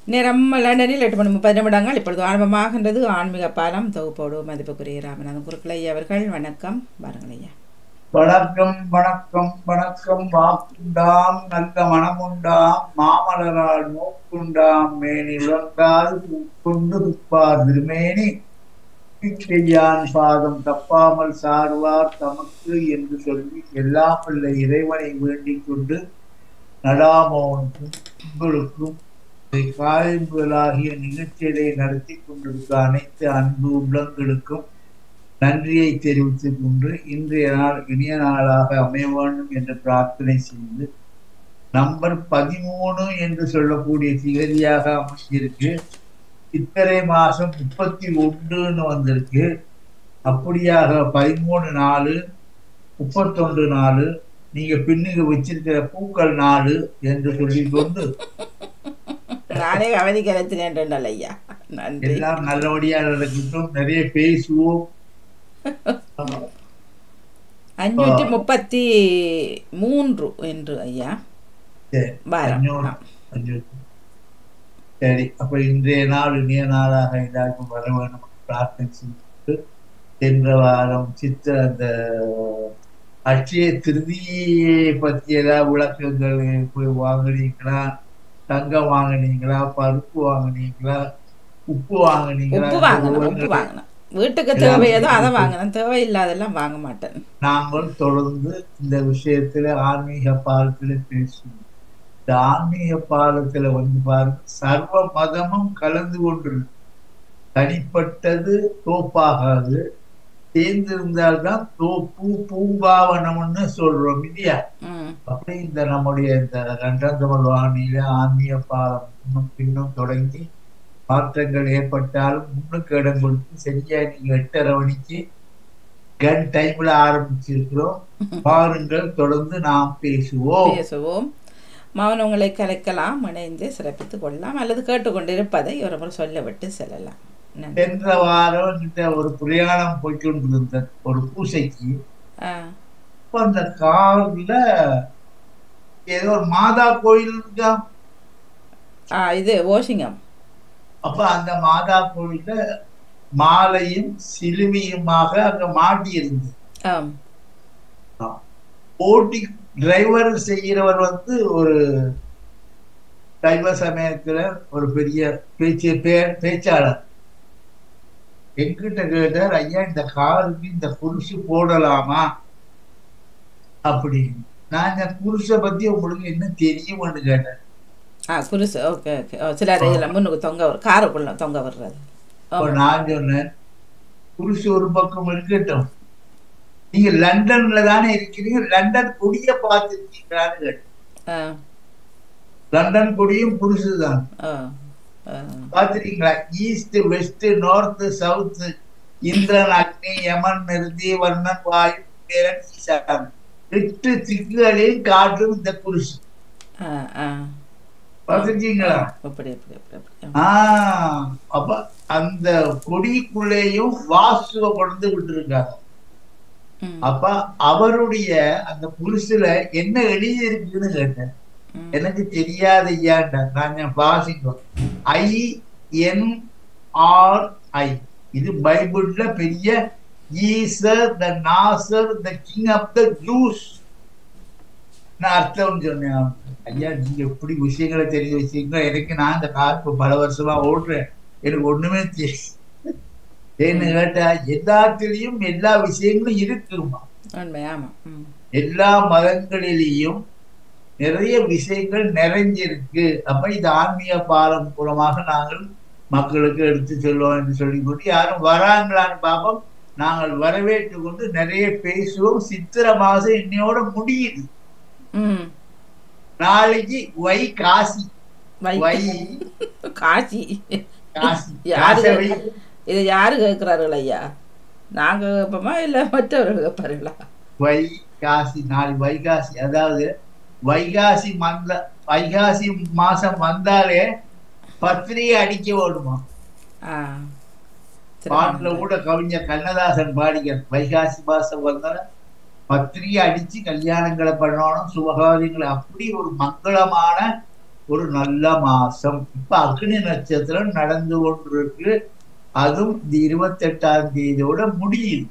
நேரம் லண்டனில் எட்டு மணி முப்பது நிமிடங்கள் இப்பொழுது ஆரம்பமாகின்றது ஆன்மீக பாலம் தொகுப்போடு மதிப்புக்குரிய ராமநாதன் குருக்களை அவர்கள் வணக்கம் பாருங்கள் ஐயா வணக்கம் வணக்கம் வணக்கம் வாக்குண்டாம் நல்ல மனமுண்டாம் மாமலரால் மூக்குண்டாம் மேனி உலங்காது கொண்டு துப்பார் திருமேனி பிச்சையான் பாதம் தப்பாமல் சார்வார் தமக்கு என்று சொல்லி எல்லாம் உள்ள இறைவனை வேண்டிக் கொண்டு நடாமோனுக்கும் உங்களுக்கும் காயம்புகளாகிய நிகழ்ச்சிகளை நடத்தி கொண்டிருக்க அனைத்து அன்பு உள்ளங்களுக்கும் நன்றியை தெரிவித்துக் கொண்டு இன்றைய நாள் இனிய நாளாக அமைய வேண்டும் என்று பிரார்த்தனை செய்து நம்பர் பதிமூணு என்று சொல்லக்கூடிய திகதியாக அமைஞ்சிருக்கு சித்திரை மாசம் முப்பத்தி ஒன்றுன்னு வந்திருக்கு அப்படியாக பதிமூணு நாலு முப்பத்தொன்று நாலு நீங்க பின்னுக்கு வச்சிருக்கிற பூக்கள் நாலு என்று சொல்லிக்கொண்டு நானே கவனிக்கிறேன் ஐயா நன்றி எல்லாம் நல்லபடியா நடக்கட்டும் நிறைய பேசுவோம் அஞ்சூற்றி முப்பத்தி மூன்று என்று ஐயா சரி, வாரம் அஞ்சூறு, அஞ்சூறு. சரி அப்ப இன்றைய நாள் இனிய நாளாக எல்லாருக்கும் வர வேண்டும் பிரார்த்தனை செய்து சென்ற வாரம் சித்த அந்த அட்சய திருதியை பத்தி ஏதாவது விளக்கங்கள் போய் வாங்குனீங்களா தங்கம் வாங்குனீங்களா பருப்பு வாங்குனீங்களா உப்பு வாங்குனீங்களா உப்பு வாங்கணும் உப்பு வாங்கணும் வீட்டுக்கு தேவை ஏதோ அதை வாங்கணும் தேவையில்லாதெல்லாம் வாங்க மாட்டேன் நாங்கள் தொடர்ந்து இந்த விஷயத்துல ஆன்மீக பாலத்துல பேசுவோம் இந்த ஆன்மீக பாலத்துல வந்து பாருங்க சர்வ மதமும் கலந்து கொண்டிருக்கு தனிப்பட்டது தோப்பாகாது சேர்ந்திருந்தால்தான் தோப்பு பூங்காவனம்னு சொல்றோம் இல்லையா ம் அப்படி இந்த நம்முடைய இந்த ரெண்டாம் தமிழ் வானிலை ஆன்மீக பாலம் இன்னும் பின்னும் தொடங்கி மாற்றங்கள் ஏற்பட்டாலும் முன்னுக்கு இடம் கொடுத்து சரியா நீங்க எட்டரை மணிக்கு கன் டைம்ல ஆரம்பிச்சிருக்கிறோம் பாருங்கள் தொடர்ந்து நாம் பேசுவோம் பேசுவோம் மௌனங்களை கலைக்கலாம் இணைந்து சிறப்பித்துக் கொள்ளலாம் அல்லது கேட்டுக்கொண்டிருப்பதை ஒரு முறை சொல்ல விட்டு செல்லலாம் நன்றி சென்ற வாரம் கிட்ட ஒரு பிரயாணம் போய்க்கொண்டிருந்த ஒரு பூசைக்கு ஆ அப்ப அந்த கார்ல ஏதோ ஒரு மாதா கோயில் இருக்கா ஆ இது ஓஷிங்கம் அப்ப அந்த மாதா கோயில்ல மாலையும் சிலுமியுமாக அங்க மாட்டி இருந்தது ஆம் ஓட்டி டிரைவர் செய்கிறவர் வந்து ஒரு சைவ சமயத்துல ஒரு பெரிய பேச்சு பே- பேச்சாளர் என்கிட்ட கேட்டார் ஐயா இந்த காருக்கு இந்த குருசு போடலாமா அப்படின்னு நான் இந்த குருசை பத்தி உங்களுக்கு என்ன தெரியும்னு கேட்டேன் ஆ குருசு ஓகே ஓகே ஓ சிலர் இதில் முன்னுக்கு தொங்க வர காருக்குள்ள தொங்க வர்றது அப்ப நான் சொன்னேன் குருசு ஒரு பக்கம் இருக்கட்டும் நீங்க லண்டன்ல தானே இருக்கிறீங்க லண்டன் கொடிய பார்த்துருக்கீங்களான்னு கேட்டேன் ஆ லண்டன் கொடியும் குருசு தான் ஆ ஆ பாத்திருக்கீங்களா east west north south Indran Agni Yaman நிறுதி வர்ணன் வாயு குபேரன், ஈசான் எட்டு திக்குகளையும் காட்டும் இந்த குருசு ஆ ஆ பாத்திருக்கீங்களா அப்படி அப்படி அப்படி அப்படி ஆஹ் அப்ப அந்த கொடிக்குள்ளேயும் வாசுவ கொண்டு விட்டுருக்காங்க ம் அப்ப அவருடைய அந்த குருசுல என்ன எழுதி இருக்குன்னு கேட்டேன் ம் எனக்கு தெரியாத ஐயாண்ட நான் வாசிக்கும் ஐ என் ஆர் ஐ இது பைபிள்ல பெரிய Jesus the Nazarene the king of the Jews நான் அர்த்தம் சொன்னேன் அவனுக்கு. ஐயா நீங்க எப்படி விஷயங்களை தெரிஞ்சு வச்சீங்களோ எனக்கு நான் இந்த கார் இப்ப பல வருஷமா ஓடுறேன் எனக்கு ஒண்ணுமே தெரியும் ஏன்னு கேட்டா எல்லாத்துலயும் எல்லா விஷயங்களும் இருக்குமா உண்மை ஆமாம் ம் எல்லா மதங்களிலேயும் நிறைய விஷயங்கள் நிறைஞ்சிருக்கு அப்ப இது ஆன்மீக பாலம் மூலமாக நாங்கள் மக்களுக்கு எடுத்து சொல்லுவோம் என்று சொல்லி கொண்டு யாரும் வராங்களான்னு பார்ப்போம் நாங்கள் வரவேற்று கொண்டு நிறைய பேசுவோம் சித்திரை மாசம் இன்னையோட முடியுது ம் நாளைக்கு வை காசி வை வை காட்சி காசி யாரு காசை வை. இது யாரு கேட்கிறார்கள் ஐயா நாங்க கேட்போமா இல்ல மற்றவர்கள் கேட்பார்களா வை காசி நாளை வைகாசி அதாவது வைகாசி மந்த வைகாசி மாசம் வந்தாலே பத்திரிகை அடிக்க ஓடுமா ஆ பாட்டுல கூட கவிஞர் கண்ணதாசன் பாடிக்க வைகாசி மாசம் வந்தால பத்திரிகை அடிச்சு கல்யாணங்களை பண்ணணும் சுபகாரியங்களை அப்படி ஒரு மங்களமான ஒரு நல்ல மாசம் இப்ப அக்னி நட்சத்திரம் நடந்து கொண்டிருக்கு அதுவும் இந்த இருபத்தி எட்டாம் தேதியோட முடியுது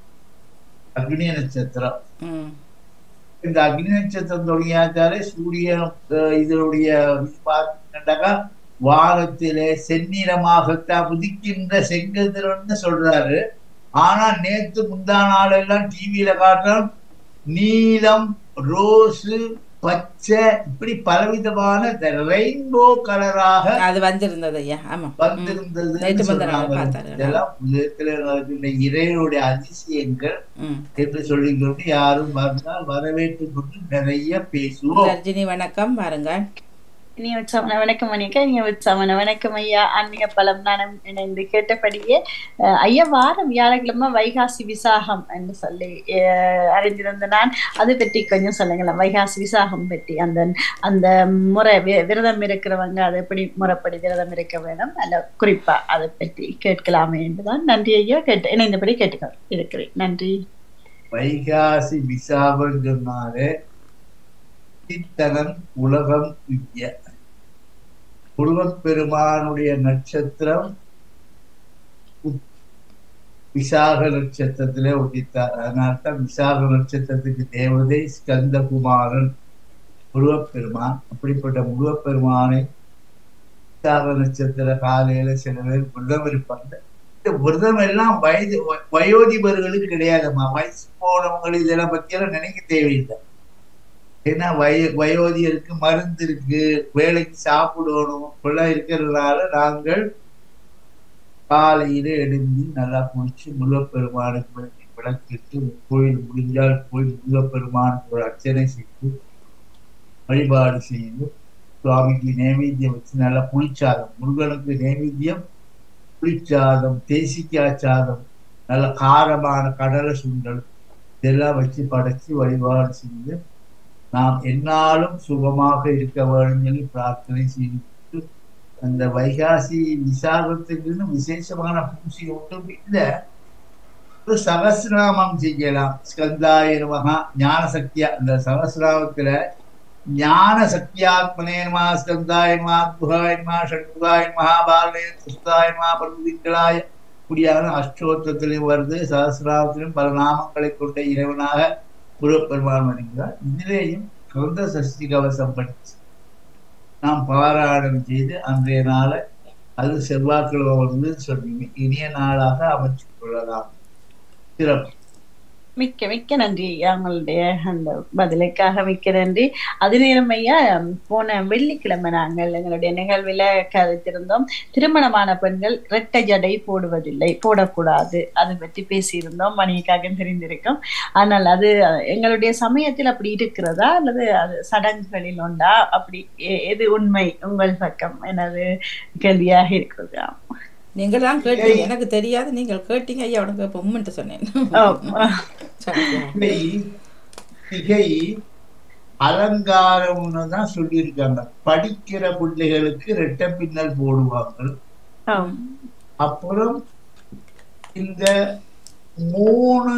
அக்னி நட்சத்திரம் ம் இந்த அக்னி நட்சத்திரம் தொடங்கியாச்சாலே சூரியன் அஹ், இதனுடைய பார்த்தீங்கன்னாக்கா வானத்திலே செந்நிறமாகத்தான் உதிக்கின்ற செங்கதிரன்னு சொல்றாரு ஆனா நேத்து முந்தா நாளெல்லாம் டிவியில காட்டுறோம் நீலம் ரோஸு பச்சை இப்படி பலவிதமான ரெயின்போ கலராக அது வந்திருந்தது ஐயா ஆமா ம். வந்திருந்தது நேற்று முந்தா நாள் சொன்னாங்க பார்த்தாரு. இதெல்லாம் உலகத்துல நடக்கின்ற இறைவனுடைய அதிசயங்கள் ம் என்று சொல்லிக்கொண்டு யாரும் வந்தால் வரவேற்றுக் கொண்டு நிறைய பேசுவோம் ரஜினி வணக்கம் பாருங்கள் இனிய உற்சவன வணக்கம் அனிகா இனிய உற்சவன வணக்கம் ஐயா ஆன்மீக பலம் நானும் இணைந்து கேட்டபடியே அஹ், ஐயா வாரம் வியாழக்கிழமை வைகாசி விசாகம் என்று சொல்லி அஹ், அறிந்திருந்த நான் அது பற்றி கொஞ்சம் சொல்லுங்களேன் வைகாசி விசாகம் பற்றி அந்த அந்த முறை வி- விரதம் இருக்கிறவங்க அதை எப்படி முறைப்படி விரதம் இருக்க வேணும் அல்ல குறிப்பா அதை பற்றி கேட்கலாமே என்றுதான் நன்றி ஐயா கேட்டு இணைந்தபடி கேட்டுக்க இருக்கிறேன் நன்றி வைகாசி விசாகம் சொன்னாலே சித்தனன் உலகம் வித்ய முருகப்பெருமானுடைய நட்சத்திரம் உத்- விசாக நட்சத்திரத்திலே உதித்தார் அதனால்தான் விசாக நட்சத்திரத்துக்கு தேவதை ஸ்கந்தகுமாரன் முருகப்பெருமான் அப்படிப்பட்ட முருகப்பெருமானை விசாக நட்சத்திர காலையில சில பேர் விரதம் இருப்பாங்க இந்த விரதம் எல்லாம் வயது வ- வயோதிபர்களுக்கு கிடையாதும்மா வயசு போனவங்க இதெல்லாம் பத்தியெல்லாம் நினைக்க தேவையில்லை ஏன்னா வய வயோதிகருக்கு மருந்து இருக்கு வேலைக்கு சாப்பிடணும் இப்பெல்லாம் இருக்கிறதுனால நாங்கள் காலையில எழுந்து நல்லா குளிச்சு முருகப்பெருமானுக்கு விளக்கு விளக்கிட்டு கோயில் முடிஞ்சால் போய் முருகப்பெருமானுக்கு ஒரு அர்ச்சனை செய்து வழிபாடு செய்து சுவாமிக்கு நைவேத்தியம் வச்சு நல்லா புளிச்சாதம் முருகனுக்கு நைவேத்தியம் புளிச்சாதம் தேசிக்காய் சாதம் நல்ல காரமான கடலை சுண்டல் இதெல்லாம் வச்சு படைச்சு வழிபாடு செய்து நாம் எந்நாளும் சுகமாக இருக்க வேண்டும் சொல்லி பிரார்த்தனை செய்து அந்த வைகாசி விசாகத்துக்குன்னு விசேஷமான பூசி ஒன்றும் இல்லை ஒரு சகசிரநாமம் செய்யலாம் ஸ்கந்தாய நமகா ஞான சக்தியா அந்த சகசிரநாமத்துல ஞான சக்தியாத்மனே நமா ஸ்கந்தாய நமா அத்புகாய நமா ஷண்முகாய மகாபாலே சுஸ்தாய நமா பருவதிங்களாய இப்படியான அஷ்டோத்திரத்திலும் வருது சகசிராவத்திலும் பல நாமங்களை கொண்ட இறைவனாக முருகப்பெருமான் வருகிறார் இதிலேயும் கந்த சஷ்டி கவசம் படிச்சு நாம் பாராயணம் செய்து அன்றைய நாளை அது செவ்வாய்க்கிழமை வந்து சொன்னீங்க இனிய நாளாக அமைத்துக் கொள்ளலாம் சிறப்பு மிக்க மிக்க நன்றி ஐயா உங்களுடைய அந்த பதிலுக்காக மிக்க நன்றி அது நேரம் ஐயா போன வெள்ளிக்கிழமை நாங்கள் எங்களுடைய நிகழ்வில் கருத்திருந்தோம் திருமணமான பெண்கள் இரட்டை ஜடை போடுவதில்லை போடக்கூடாது அது பற்றி பேசியிருந்தோம் மணிக்காக தெரிந்திருக்கும் ஆனால் அது எங்களுடைய சமயத்தில் அப்படி இருக்கிறதா அல்லது அது சடங்குகளில் உண்டா அப்படி எ- எது உண்மை உங்கள் பக்கம் எனது கேள்வியாக இருக்கிறது நீங்கள் தான் கேட்டீங்க எனக்கு தெரியாது நீங்கள் கேட்டீங்க ஐயா உனக்கு இப்போ உண்மைன்ட்டு சொன்னேன் ஆமா. சரி. திகை திகை அலங்காரம்னு தான் சொல்லியிருக்காங்க படிக்கிற பிள்ளைகளுக்கு ரெட்டை பின்னல் போடுவாங்க ஆம். அப்புறம் இந்த மூணு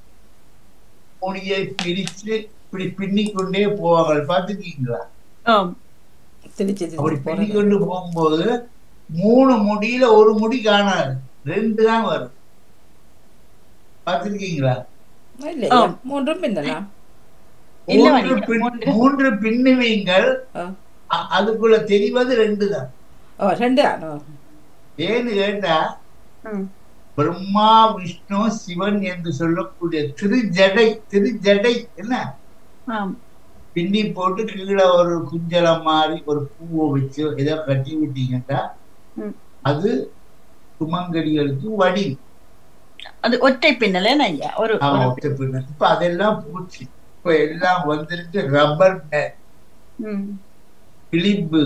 மொழியை பிரிச்சு இப்படி பின்னிக்கொண்டே போவாங்க பார்த்துருக்கீங்களா ஆம். திருச்சி அப்படி திருச்சி போறது பின்னிக்கொண்டு போகும்போது மூணு முடியில ஒரு முடி காணாது ரெண்டு தான் வரும் பார்த்துருக்கீங்களா இல்லையா மூன்றும் பின்னலாம் இல்ல மூன்று வனிதா, பின்- மூன்று. மூன்று பின்னுவீங்கள் ஆ. அ- அதுக்குள்ள தெரிவது ரெண்டு தான் ஓ ரெண்டு ஆனோ ஏன்னு கேட்டா ம். பிரம்மா விஷ்ணு சிவன் என்று சொல்லக்கூடிய திருஜடை திருஜடை என்ன ஆம். பின்னி போட்டு கீழே ஒரு குஞ்சலம் மாதிரி ஒரு பூவை வச்சு ஏதோ கட்டி விட்டீங்கன்னா ம். அது சுமங்கடிகளுக்கு வடி அது ஒற்றை பின்னல் என்ன ஐயா ஒரு ஆமா, ஒரு- ஒற்றை பின்னல். இப்ப அதெல்லாம் போச்சு இப்ப எல்லாம் வந்துருக்கு ரப்பர் பேண்ட் ம். பிலிப்பு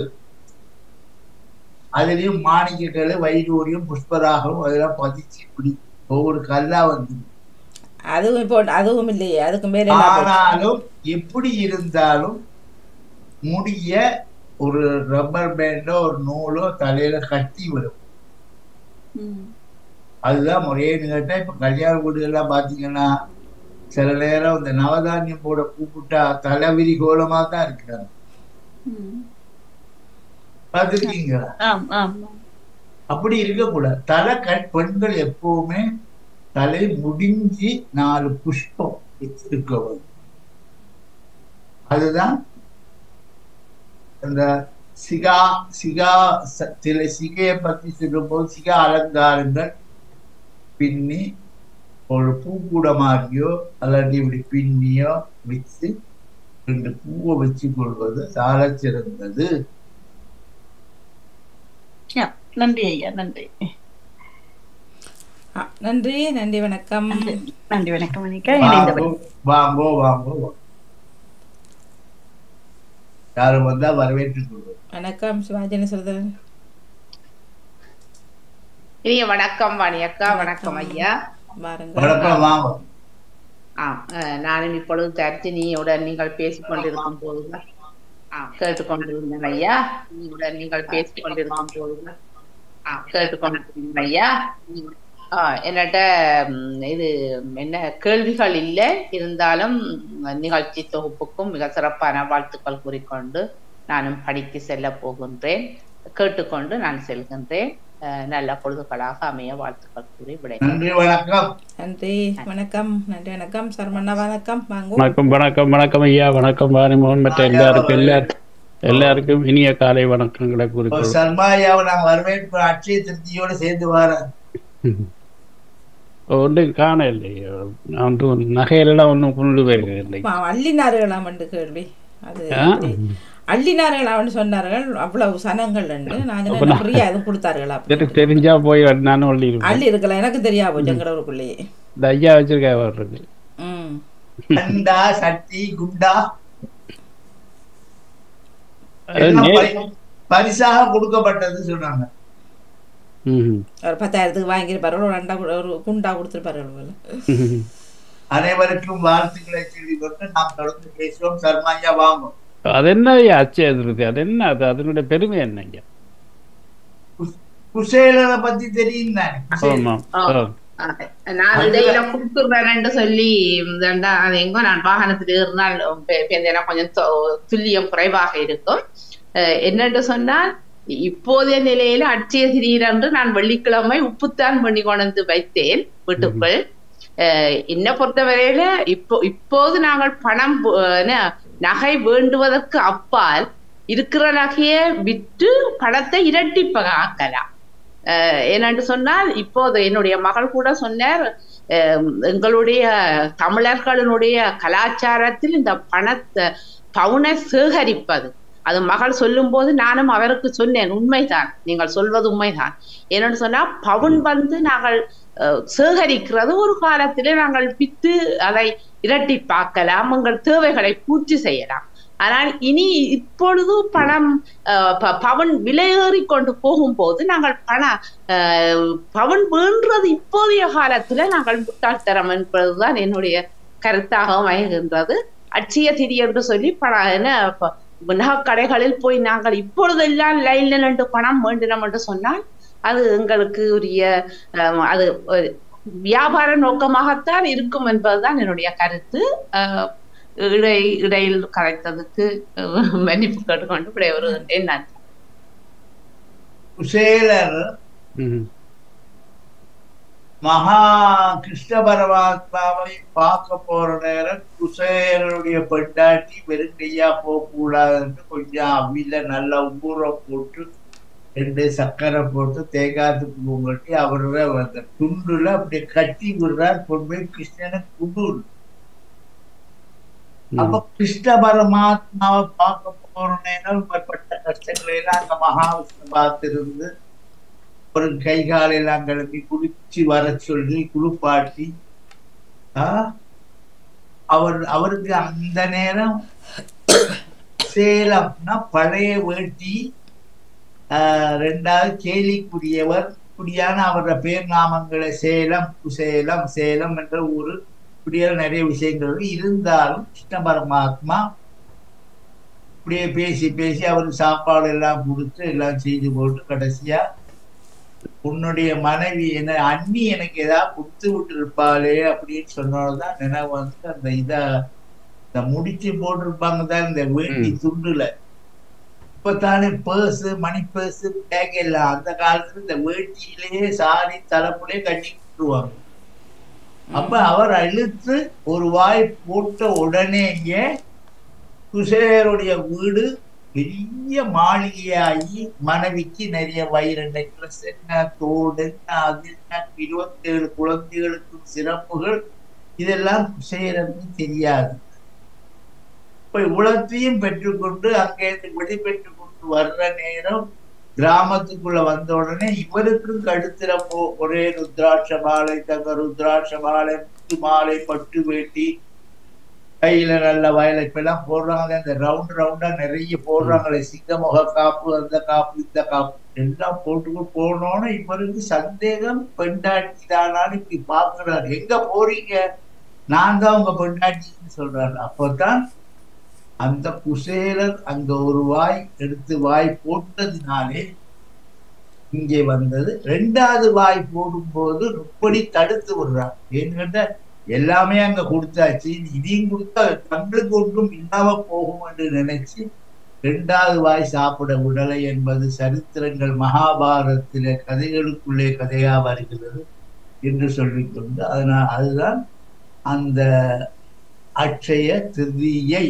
அதுலயும் மாணிக்கக்கல் வைடூரியம் புஷ்பராகம் அதெல்லாம் பதிச்சு இப்படி ஒவ்வொரு கல்லா வந்து அதுவும் இப்போ அதுவும் இல்லையே அதுக்கு மேல என்ன போச்சு? ஆனாலும் எப்படி இருந்தாலும் முடிய ஒரு ரப்பர் பேண்டோ ஒரு நூலோ தலையில கட்டி வரும் ம். அதுதான் முறையேன்னு கேட்டா இப்ப கல்யாண வீடுகள்லாம் பாத்தீங்கன்னா சில நேரம் இந்த நவதானியம் போட கூப்பிட்டா தலைவிரி கோலமா தான் இருக்கிறாங்க ம். பார்த்திருக்கீங்களா ஆம் ஆம் அப்படி இருக்கக்கூடாது தலை கட் பெண்கள் எப்பவுமே தலை முடிஞ்சு நாலு புஷ்பம் இருக்க வேண்டும். அதுதான் அந்த சிகா சிகா ச- சில சிகையை பத்தி சொல்லும்போது சிகா அலங்காரங்கள் பின்னி ஒரு பூக்கூட மாதிரியோ அல்லது இப்படி பின்னியோ வச்சு ரெண்டு பூவை வச்சு கொள்வது சால சிறந்தது யா, நன்றி ஐயா நன்றி ஆ, நன்றி நன்றி வணக்கம் நன்றி வணக்கம் அனிகா இணைந்தவர் வாங்கோ வாங்கோ வாங்கோ யாரும் வந்தா வரவேற்றுக் கொள்வோம் வணக்கம் சிவாஜி சொல்றேன் இனிய வணக்கம் வாணி அக்கா வணக்கம் ஐயா வாருங்கள் வணக்கம் வாங்க ஆம் அஹ், நானும் இப்பொழுது தர்ஜினியுடன் நீங்கள் பேசிக் கொண்டிருக்கும் போதுதான் ஆ கேட்டுக்கொண்டிருந்தேன் ஐயா நீங்களுடன் நீங்கள் பேசிக் கொண்டிருக்கும் போதுதான் ஆ கேட்டுக்கொண்டிருந்தேன் ஐயா ஆ என்னட்ட ம், இது என்ன கேள்விகள் இல்லை இருந்தாலும் ம், நிகழ்ச்சி தொகுப்புக்கும் மிக சிறப்பான வாழ்த்துக்கள் கூறிக்கொண்டு நானும் படிக்கு செல்ல போகின்றேன் கேட்டுக்கொண்டு நான் செல்கின்றேன் அஹ், நல்ல பொழுதுகளாக அமைய வாழ்த்துக்கள் கூறி விடை நன்றி வணக்கம் நன்றி வணக்கம் நன்றி வணக்கம் சர்மண்ணா வணக்கம் வாங்க வணக்கம் வணக்கம் வணக்கம் ஐயா வணக்கம் வாணிமோகன் மற்ற எல்லாருக்கும் எல்லாருக்கும் எல்லாருக்கும் இனிய காலை வணக்கங்களை இப்போ கூறிக்கொள்வோம் சர்மா ஐயாவை நான் வரவேற்பு அட்சய திருப்தியோட சேர்ந்து வரேன் ஒன்றும் காண இல்லையா நான் வந்து நகையெல்லாம் ஒன்றும் கொண்டு போயிருக்கேன் ஆ, அள்ளினார்களாம் என்று கேள்வி அது எப்படி? அள்ளினார்களாம்னு சொன்னார்கள் அவ்வளவு சனங்கள் உண்டு நான் சொன்னேன், ஃப்ரீயா எதுவும் கொடுத்தார்களா எனக்கு தெரிஞ்சா போய் நானும் வள்ளியிருப்பேன் அள்ளி இருக்கலாம் எனக்கு தெரியா போச்சு எங்களூருக்குள்ளேயே இந்த ஐயா வச்சிருக்கா வர்றது ம் கண்டா சட்டி குண்டா அது எல்லாம் நே- பரி- பரிசாக கொடுக்கப்பட்டது சொன்னாங்க ம்ஹும். ஒரு பத்தாயிரத்துக்கு வாங்கியிருப்பார்கள் ஒரு ரெண்டா கூட- ஒரு குண்டா கொடுத்துருப்பார்கள் போல ம்ஹும். அனைவருக்கும் வாழ்த்துக்களை சொல்லி கொண்டு நாம் தொடர்ந்து பேசுவோம் சர்மா ஐயா வாங்க அது என்ன ஐயா அச்சய திருப்தி அது என்ன அது அதனுடைய பெருமை என்ன ஐயா குஸ்- குசேலனை பத்தி தெரியும் தானே குசேலன். ஆமா ஆ. ஆ. நான் இடையில கொடுத்துடுறேன்னு சொல்லி இந்தண்டா, அது எங்கோ நான் வாகனத்தில் ஏறினால் பெ- பெந்தேனா கொஞ்சம் தொ- துல்லியம் குறைவாக இருக்கும் அஹ் என்னென்று சொன்னால் இப்போதைய நிலையில அட்சய திடீரென்று நான் வெள்ளிக்கிழமை உப்புத்தான் பண்ணி கொண்டு வைத்தேன் வீட்டுக்குள் அஹ் என்னை பொறுத்தவரையில இப்போ இப்போது நாங்கள் பணம் பு- என்ன, நகை வேண்டுவதற்கு அப்பால் இருக்கிற நகையை விற்று பணத்தை இரட்டிப்பாக ஆக்கலாம் அஹ் ஏனென்று சொன்னால் இப்போது என்னுடைய மகள் கூட சொன்னார் அஹ் எங்களுடைய தமிழர்களினுடைய கலாச்சாரத்தில் இந்த பணத்தை பவுனை சேகரிப்பது அது மகள் சொல்லும்போது நானும் அவருக்கு சொன்னேன் உண்மைதான் நீங்கள் சொல்வது உண்மைதான் என்னன்னு சொன்னா பவுன் வந்து நாங்கள் அஹ், சேகரிக்கிறது ஒரு காலத்திலே நாங்கள் வித்து அதை இரட்டி பார்க்கலாம் உங்கள் தேவைகளை பூர்த்தி செய்யலாம் ஆனால் இனி இப்பொழுது பணம் அஹ், ப- பவுன் விலையேறி கொண்டு போகும்போது நாங்கள் பண அஹ், பவுன் வேண்டது இப்போதைய காலத்துல நாங்கள் முட்டாள்தரம் என்பதுதான் என்னுடைய கருத்தாக அமைகின்றது அட்சய திதி என்று சொல்லி பண என்ன ப- நகைக் கடைகளில் போய் நாங்கள் இப்பொழுதெல்லாம் லைன்ல நின்று பணம் வேண்டினோம் என்று சொன்னால் அது எங்களுக்கு உரிய அஹ், அது ஒரு வியாபார நோக்கமாகத்தான் இருக்கும் என்பதுதான் என்னுடைய கருத்து அஹ், இடை இடையில் கரைத்ததுக்கு அஹ், மன்னிப்பு கேட்டுக்கொண்டு விடைபெறுகின்றேன் நன்றி குசேலர் ம்ஹும். மகா கிருஷ்ண பரமாத்மாவை பார்க்க போற நேரம் குசேலருடைய பெண்டாட்டி வெறுங்கையா போக கூடாதுன்னு கொஞ்சம் அவில நல்லா ஊற போட்டு ரெண்டு சக்கரை போட்டு தேங்காய் துப்பு கட்டி அவரோட அந்த துண்டுல அப்படியே கட்டி விடுறார் கொண்டு போய் கிருஷ்ணனை குடு அப்ப கிருஷ்ண பரமாத்மாவை பார்க்க போற நேரம் பட்ட கஷ்டங்களை எல்லாம் அந்த மகாவிஷ்ணு பார்த்திருந்து ஒரு கை காலெல்லாம் கிளம்பி குளிச்சு வர சொல்லி குளிப்பாட்டி ஆ, அவர் அவருக்கு அந்த நேரம் சேலம்னா பழைய வேட்டி ஆ, ரெண்டாவது கேலிக்குரியவர் இப்படியான அவரோட பேர் நாமங்களை சேலம் குசேலம் சேலம் என்ற ஊரு இப்படியான நிறைய விஷயங்கள் இருக்கு. இருந்தாலும் கிருஷ்ண பரமாத்மா இப்படியே பேசி பேசி அவருக்கு சாப்பாடு எல்லாம் கொடுத்து எல்லாம் செய்து போட்டு கடைசியா உன்னுடைய மனைவி என்ன அண்ணி எனக்கு ஏதாவது கொடுத்து விட்டு இருப்பாளே அப்படின்னு சொன்னதான் நினைவு வந்து அந்த இத இந்த முடிச்சு போட்டிருப்பாங்க தான் இந்த வேட்டி துண்டுல இப்பதானே பேர்ஸ் மணி பேர்ஸ் பேக் எல்லாம் அந்த காலத்துல இந்த வேட்டியிலேயே சாரி தலைப்புலயே கட்டி விட்டுருவாங்க அப்ப அவர் இழுத்து ஒரு வாய் போட்ட உடனேயே குசேருடைய வீடு பெரிய மாளிகையாகி மனைவிக்கு நிறைய வயிறு நெக்லஸ் என்ன தோடு என்ன அது என்ன இருபத்தி ஏழு குழந்தைகளுக்கும் சிறப்புகள் இதெல்லாம் குசேரனுக்கு தெரியாது இப்ப இவ்வளத்தையும் பெற்றுக்கொண்டு அங்கேருந்து விடைபெற்று கொண்டு வர்ற நேரம் கிராமத்துக்குள்ள வந்த உடனே இவருக்கும் கழுத்துல போ ஒரே ருத்ராட்ச மாலை தங்க ருத்ராட்ச மாலை முத்து மாலை பட்டு வேட்டி கையில நல்ல வயலைப் எல்லாம் போடுறாங்க இந்த ரவுண்ட் ரவுண்டா நிறைய போடுறாங்களே சிங்க முக காப்பு அந்த காப்பு இந்த காப்பு எல்லாம் போட்டு போனோன்னு இவருக்கு சந்தேகம் பெண்டாட்டி தானான்னு இப்படி பாக்குறாரு எங்க போறீங்க நான் தான் உங்க பெண்டாட்டின்னு சொல்றாரு அப்பதான் அந்த குசேலர் அங்க ஒரு வாய் எடுத்து வாய் போட்டதினாலே இங்கே வந்தது ரெண்டாவது வாய் போடும்போது ருப்படி தடுத்து விடுறார் ஏன்னு கேட்டா எல்லாமே அங்க கொடுத்தாச்சு இதையும் கொடுத்தா தங்களுக்கு ஒன்றும் இல்லாம போகும் என்று நினைச்சு ரெண்டாவது வாய் சாப்பிட விடலை என்பது சரித்திரங்கள் மகாபாரதத்தில கதைகளுக்குள்ளே கதையா வருகிறது என்று சொல்லிக்கொண்டு அதனால் அதுதான் அந்த அட்சய திருதியை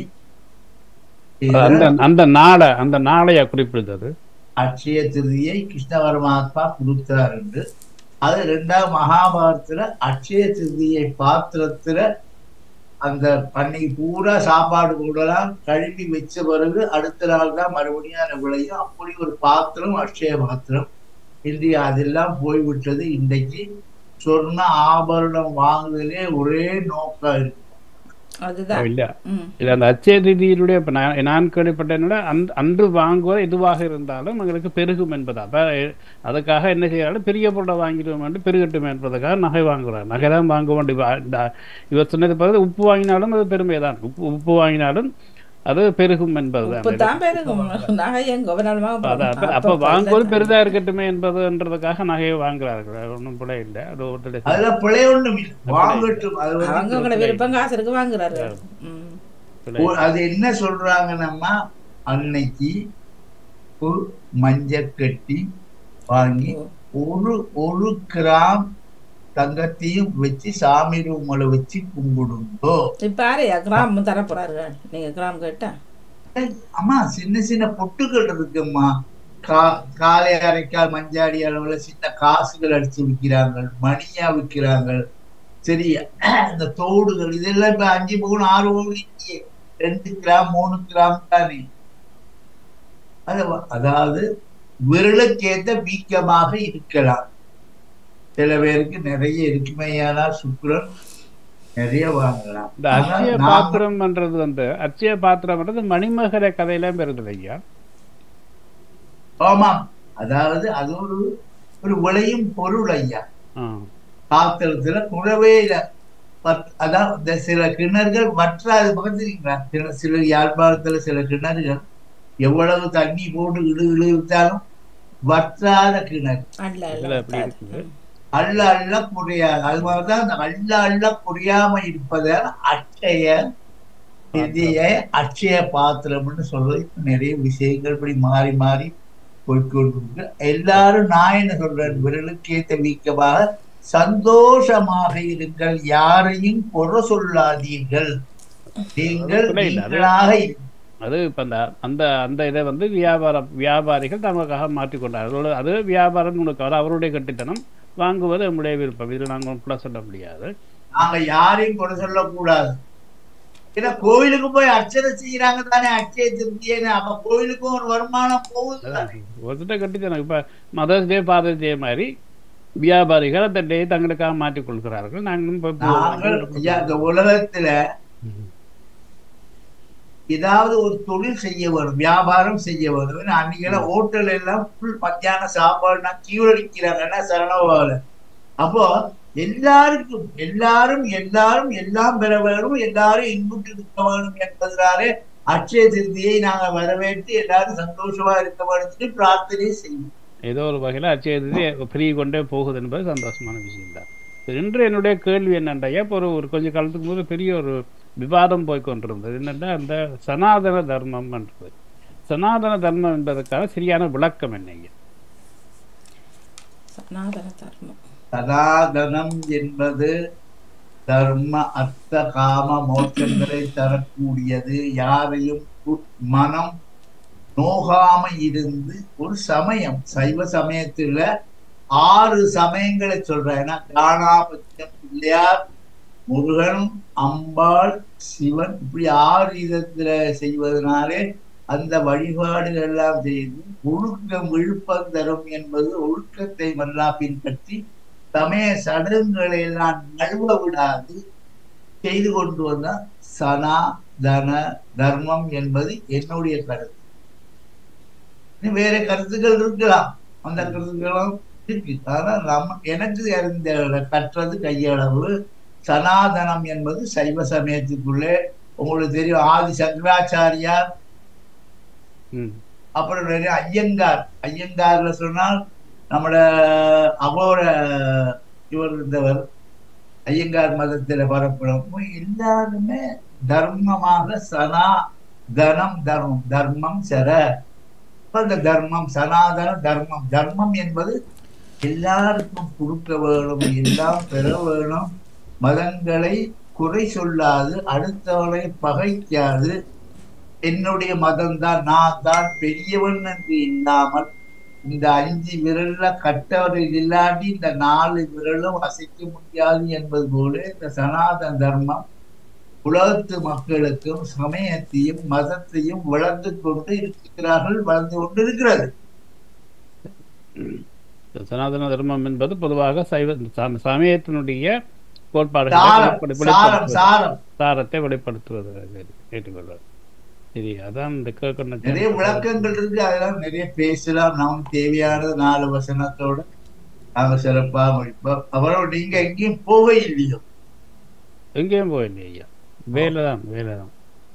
அந்த அந்த நாளை அந்த நாளையா குறிப்பிடுறது அட்சய திருதியை கிருஷ்ண பரமாத்மா கொடுத்தார் என்று அது ரெண்டாவது மகாபாரதத்துல அட்சய திருதியை பாத்திரத்துல அந்த பண்ணி பூரா சாப்பாடு கூடலாம் கழுவி வச்ச பிறகு அடுத்த நாள் தான் மறுபடியும் அந்த விளையும் அப்படி ஒரு பாத்திரம் அட்சய பாத்திரம் இன்றைய அதெல்லாம் போய்விட்டது இன்றைக்கு சொர்ண ஆபரணம் வாங்குதலே ஒரே நோக்கம் இருக்கு அதுதான் இல்ல ம் இல்ல அந்த அச்சய திதியினுடைய இப்ப நான் நான் கேள்விப்பட்டேன்னா அந்த அன்று வாங்குவது எதுவாக இருந்தாலும் எங்களுக்கு பெருகும் என்பதா அப்ப அதுக்காக என்ன செய்யறாலும் பெரிய பொருளை வாங்கிடுவோம் என்று பெருகட்டும் என்பதற்காக நகை வாங்குறார் நகை தான் வாங்க வேண்டும் இப்ப இந்த இவர் சொன்னது பார்த்து உப்பு வாங்கினாலும் அது பெருமை தான் உப்பு உப்பு வாங்கினாலும் அது பெருகும் என்பதுதான் உப்பு தான் பெருகும் நகை எங்க அதான் அப்ப- அப்ப வாங்குவது பெரிதா இருக்கட்டுமே என்பதுன்றதுக்காக நகையை வாங்குறார்கள் அது ஒண்ணும் பிழை இல்லை அது ஒருத்தருடைய அதுல பிழை ஒண்ணும் இல்லை வாங்கட்டும் அது வந்து அவங்க உங்களை விருப்பம் காசு இருக்கு வாங்குறாரு ம் பிழை. ஓ- அது என்ன சொல்றாங்கன்னா அன்னைக்கு ஒரு மஞ்சள் கட்டி வாங்கி ஒரு ஒரு கிராம் தங்கத்தையும் வச்சு சாமி ரூம்ல வச்சு கும்பிடுங்கோ இப்ப யாரையா கிராம் தர போறாரு நீங்க கிராம் கேட்டா ஏய், அம்மா சின்ன சின்ன பொட்டுகள் இருக்கும்மா கா காலை அரைக்கால் மஞ்சாடி அளவுல சின்ன காசுகள் அடிச்சு விற்கிறாங்க மணியா விற்கிறாங்க சரி இந்த தோடுகள் இதெல்லாம் இப்ப அஞ்சு பவுன் ஆறு பவுன் இல்லையே ரெண்டு கிராம் மூணு கிராம் தானே அது வ- அதாவது விரலுக்கேத்த வீக்கமாக இருக்கலாம் சில பேருக்கு நிறைய இருக்குமேயானால் சுக்கிரன் நிறைய வாங்கலாம் இந்த ஆனா அச்சய நாம- பாத்திரம்ன்றது வந்து அச்சய பாத்திரம்ன்றது மணிமகர கதையெல்லாம் பெறுது ஐயா ஆமாம் அதாவது அது ஒரு ஒரு விளையும் பொருள் ஐயா ஆ. பாத்திரத்துல குறவே இல்லை பத்- அதான் இந்த சில கிணறுகள் வற்றாது பார்த்துருக்கீங்களா சில சில யாழ்ப்பாணத்துல சில கிணறுகள் எவ்வளவு தண்ணி போட்டு இழு இழுத்தாலும் வற்றாத கிணறு அல்ல இதுல அல்ல எப்படி இருக்குது அள்ள அள்ள குறையாது அது மாதிரிதான் அந்த அள்ள அள்ள குறையாம இருப்பதால் அட்சய நிதிய அட்சய பாத்திரம்னு சொல்றது இப்ப நிறைய விஷயங்கள் இப்படி மாறி மாறி போய்கொண்டிருக்கு எல்லாரும் நான் என்ன சொல்றேன் விரலுக்கேத்த வீக்கமாக சந்தோஷமாக இருங்கள் யாரையும் குறை சொல்லாதீர்கள் நீங்கள் பிழை இல்லை. அது- நீங்களாக இருங்கள். அது இப்ப அந்த அந்த அந்த இதை வந்து வியாபார வியாபாரிகள் தமக்காக மாற்றிக்கொண்டார்கள் அதோட அது வியாபாரம் உனக்கு அது அவருடைய கட்டித்தனம் வாங்குவது நம்முடைய விருப்பம் இதில் நாங்கள் கூட சொல்ல முடியாது நாங்க யாரையும் குறை சொல்லக்கூடாது ஏன்னா கோயிலுக்கு போய் அர்ச்சனை செய்யறாங்க தானே அட்சய திருப்தியேன்னு அப்ப கோயிலுக்கும் ஒரு வருமானம் போகுது தானே ஒருத்தட்ட கட்டித்தனம் இப்ப மதர்ஸ் டே ஃபாதர்ஸ் டே மாதிரி வியாபாரிகள் அந்த டே தங்களுக்காக மாற்றிக் கொள்கிறார்கள் நாங்களும் போய் நாங்கள் ஐயா, இந்த உலகத்துல ம். ஏதாவது ஒரு தொழில் செய்ய வேணும் வியாபாரம் செய்ய வேணும் அன்னைக்கெல்லாம் ஹோட்டல் எல்லாம் ஃபுல் மத்தியான சாப்பாடுனா கியூ அடிக்கிறாங்கன்னா சரணவாவில் அப்போ எல்லாருக்கும் எல்லாரும் எல்லாரும் எல்லாம் பெற வேணும் எல்லாரும் இன்புற்று இருக்க வேணும் என்பதனாலே அட்சய திருதியை நாங்க வரவேற்று எல்லாரும் சந்தோஷமா இருக்க வேணும்னு பிரார்த்தனை செய்வோம் ஏதோ ஒரு வகையில் அச்சயத்தை ஃப்ரீ கொண்டே போகுது என்பது சந்தோஷமான விஷயம் தான் இன்று என்னுடைய கேள்வி என்னென்றையா இப்போ ஒரு ஒரு கொஞ்ச காலத்துக்கு முன்பு பெரிய ஒரு விவாதம் போய் கொண்டிருந்தது என்னென்னா அந்த சனாதன தர்மம்ன்றது சனாதன தர்மம் என்பதற்கான சரியான விளக்கம் என்னங்க சனாதன தர்மம் சனாதனம் என்பது தர்ம அர்த்த காம மோட்சங்களை தரக்கூடியது யாரையும் கு- மனம் நோகாம இருந்து ஒரு சமயம் சைவ சமயத்துல ஆறு சமயங்களை சொல்றேன் ஏன்னா காணாபத்தியம் பிள்ளையார் முருகன் அம்பாள் சிவன் இப்படி ஆறு விதத்துல செய்வதனாலே அந்த வழிபாடுகள் எல்லாம் செய்து ஒழுக்கம் விழுப்பம் தரும் என்பது ஒழுக்கத்தை மல்லா பின்பற்றி சமய சடங்குகளை எல்லாம் நழுவ விடாது செய்து கொண்டு வந்த சனா தன தர்மம் என்பது என்னுடைய கருத்து இன்னும் வேற கருத்துக்கள் இருக்கலாம் அந்த கருத்துக்களும் இருக்கு ஆனா நம்ம எனக்கு அறிந்த கற்றது கையளவு சனாதனம் என்பது சைவ சமயத்துக்குள்ளே உங்களுக்கு தெரியும் ஆதி சங்கராச்சாரியார் ம் அப்புறம் நிறைய ஐயங்கார் ஐயங்கார்ல சொன்னால் நம்மள அகோர இவர் இருந்தவர் ஐயங்கார் மதத்துல பரப்படும் எல்லாருமே தர்மமாக சனா தனம் தர்மம் தர்மம் சர அப்ப இந்த தர்மம் சனாதன தர்மம் தர்மம் என்பது எல்லாருக்கும் கொடுக்க வேணும் எல்லாம் பெற வேணும் மதங்களை குறை சொல்லாது அடுத்தவனை பகைக்காது என்னுடைய மதம் தான் நான் தான் பெரியவன் என்று இல்லாமல் இந்த அஞ்சு விரல்ல கட்டவர்கள் இல்லாட்டி இந்த நாலு விரலும் அசைக்க முடியாது என்பது போல இந்த சனாதன தர்மம் உலகத்து மக்களுக்கும் சமயத்தையும் மதத்தையும் வளர்ந்து கொண்டு இருக்கிறார்கள் வளர்ந்து கொண்டு இருக்கிறது சனாதன தர்மம் என்பது பொதுவாக சைவ ச- சமயத்தினுடைய கோட்பாடுகளை சாரம் வெளிப்படு- சாரம் வெளிப்படுத்துவது. சாரம் சாரத்தை வெளிப்படுத்துவது ஏற்றுக்கொள்வது சரி அதான் இந்த கேட்கணும் நிறைய விளக்கங்கள் இருக்கு அதெல்லாம் நிறைய பேசலாம் நமக்கு தேவையானது நாலு வசனத்தோட நாங்க சிறப்பா முடிப்போம் அப்புறம் நீங்க எங்கேயும் போக இல்லையோ எங்கேயும் போயில்லை ஐயா வேலை தான் வேலை தான்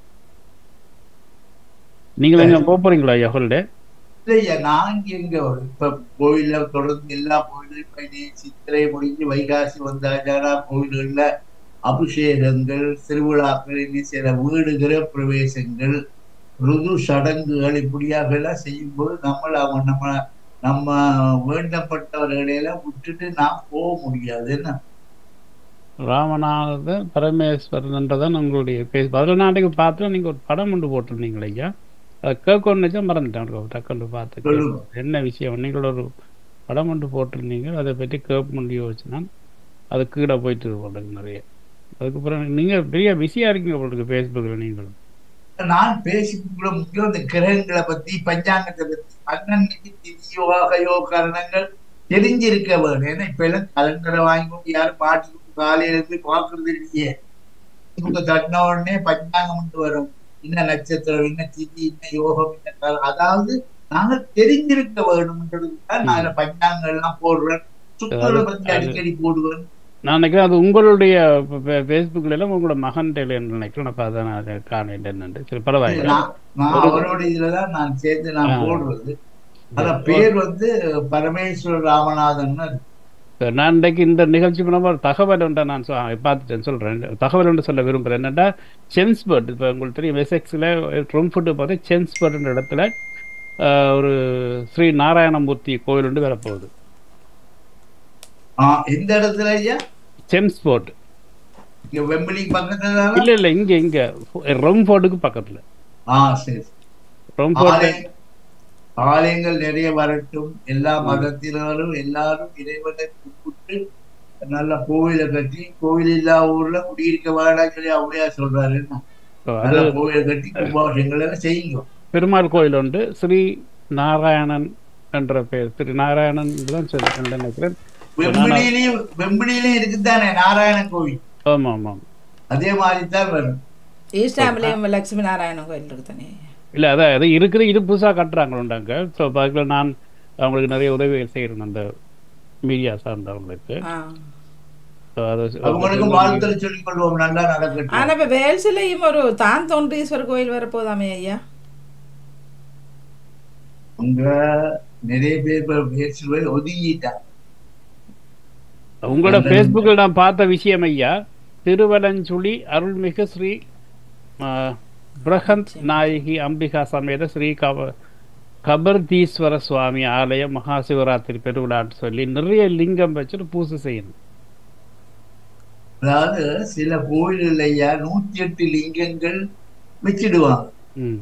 நீங்கள் எங்க போக போறீங்களா ஐயா ஹோல்டே இல்லையா நாங்க எங்க இப்ப கோயில்ல தொடர்ந்து எல்லா கோயிலும் பயணி சித்திரை முடிஞ்சு வைகாசி வந்தாச்சாரா கோயில்கள்ல அபிஷேகங்கள் திருவிழாக்கள் இன்னும் சில வீடுகிற பிரவேசங்கள் ருது சடங்குகள் இப்படியாக எல்லாம் செய்யும்போது நம்ம அவங்க நம்ம நம்ம வேண்டப்பட்டவர்களையெல்லாம் விட்டுட்டு நாம் போக முடியாது என்ன ராமநாதன் பரமேஸ்வரன்ன்றதான் உங்களுடைய பேஸ் பதில் நாட்டுக்கு பார்த்து நீங்க ஒரு படம் ஒன்று போட்டிருந்தீங்களே ஐயா அதை கேட்கணுன்னு மறந்துட்டேன் டக்குன்னு பார்த்து சொல்லுங்க. கேட்கணும். என்ன விஷயம் நீங்கள் ஒரு படம் ஒன்று போட்டிருந்தீங்க அதை பற்றி கேட்கணும்னு யோசிச்சுனா அது கீழே போயிட்டு போடுங்க நிறைய அதுக்கப்புறம் நீங்க பெரிய பிஸியா இருக்கீங்க உங்களுக்கு ஃபேஸ்புக்கில் நீங்களும் நான் பேசிக்குள்ள முக்கியம் இந்த கிரகங்களை பத்தி பஞ்சாங்கத்தை பத்தி அன்னன்னைக்கு திதியோகையோ கரணங்கள் தெரிஞ்சிருக்க வேணும் ஏன்னா இப்ப எல்லாம் கலண்டரை வாங்கி கொண்டு யாரும் பாட்டு காலையில இருந்து பாக்குறது இல்லையே இவங்க தட்டின உடனே பஞ்சாங்கம் வரும் இன்ன நட்சத்திரம் இன்ன திதி இன்ன யோகம் இன்ன காலம் அதாவது நாங்க தெரிஞ்சிருக்க வேணும்ன்றதுதான் நான் இதுல பஞ்சாங்கம் எல்லாம் போடுவேன் சுற்றுலா பத்தி அடிக்கடி போடுவேன் நான் நினைக்கிறேன் அது உங்களுடைய ஃபேஸ்புக்கில் எல்லாம் உங்களோட மகன் டெய்லர் நினைக்கிறேன் அப்போ அதை நான் காணல என்னன்னு சரி பரவாயில்ல நான் நான் அவரோட இதுலதான் நான் சேர்ந்து நான் ஆ. போடுறது ஆனா பேர் வந்து பரமேஸ்வர ராமநாதன் சரி, நான் இன்றைக்கு இந்த நிகழ்ச்சி மூலமா ஒரு தகவல் ஒன்றை நான் சொ- பார்த்துட்டேன் சொல்றேன் தகவல் ஒன்று சொல்ல விரும்புகிறேன் என்னன்னா சென்ஸ்பர்ட் இப்போ உங்களுக்கு தெரியும் வெசெக்ஸில் ட்ரம்ஃபுட்டு பார்த்து சென்ஸ்பர்ட்ன்ற இடத்துல ஆஹ், ஒரு ஸ்ரீ நாராயணமூர்த்தி கோயில் ஒன்று வரப்போகுது ஆஹ் எந்த இடத்துல ஐயா சென்ஸ்போர்ட் இங்க வெம்பிலி பக்கத்துல தானா? இல்ல இல்ல இங்க இங்க ரொம்ஃபோர்டுக்கு பக்கத்துல ஆஹ் சரி ரொம்ஃபோர்ட் ஆலய- ஆலயங்கள் நிறைய வரட்டும் எல்லா மதத்தினரும் எல்லாரும் இறைவனை கும்பிட்டு நல்ல கோவிலை கட்டி கோவில் இல்லா ஊர்ல குடியிருக்க வேண்டாம் சொல்லி அப்படியா சொல்றாரு என்ன? அது நல்ல கோவிலை கட்டி கும்பாபிஷேகங்கள் எல்லாம் செய்யுங்க பெருமாள் கோயில் உண்டு ஸ்ரீ நாராயணன் என்ற பெயர் ஸ்ரீ நாராயணன் தான் சொல்லி நினைக்கிறேன் வெம்பிலியிலையும் வெம்பிலியிலையும் இருக்குதானே நாராயணன் கோவில் ஆமா ஆமாம் அதே மாதிரி தான் வரும் ஈஸ்டாமிலையும் லட்சுமி நாராயணன் கோயில் இருக்கு தானே இல்ல அதான் அது இருக்குது இது புதுசா கட்டுறாங்களுண்டாங்க ஸோ பார்க்கல நான் அவங்களுக்கு நிறைய உதவிகள் செய்யறேன் அந்த மீடியா சார்ந்தவங்களுக்கு ஆ So, அது அவங்களுக்கும் வாழ்த்துக்கள் சொல்லிக் கொள்வோம் நல்லா நடக்கட்டும் ஆனா இப்ப வேல்சிலையும் ஒரு தான் தோன்றீஸ்வரர் கோயில் வரப்போதாமே ஐயா அங்க நிறைய பேர் இப்ப பேசுவது ஒதுங்கிட்டாங்க உங்களோட ஃபேஸ்புக்கில் நான் பார்த்த விஷயம் ஐயா திருவலஞ்சுழி அருள்மிகு ஸ்ரீ ஆ, பிரகந்த் நாயகி அம்பிகா சமேத ஸ்ரீ கப கபர்தீஸ்வர சுவாமி ஆலயம் மகா சிவராத்திரி பெருவிழான்னு சொல்லி நிறைய லிங்கம் வச்சுட்டு பூஜை செய்யணும் அதாவது சில கோயில்லையா நூத்தி எட்டு லிங்கங்கள் வச்சிடுவாங்க ம்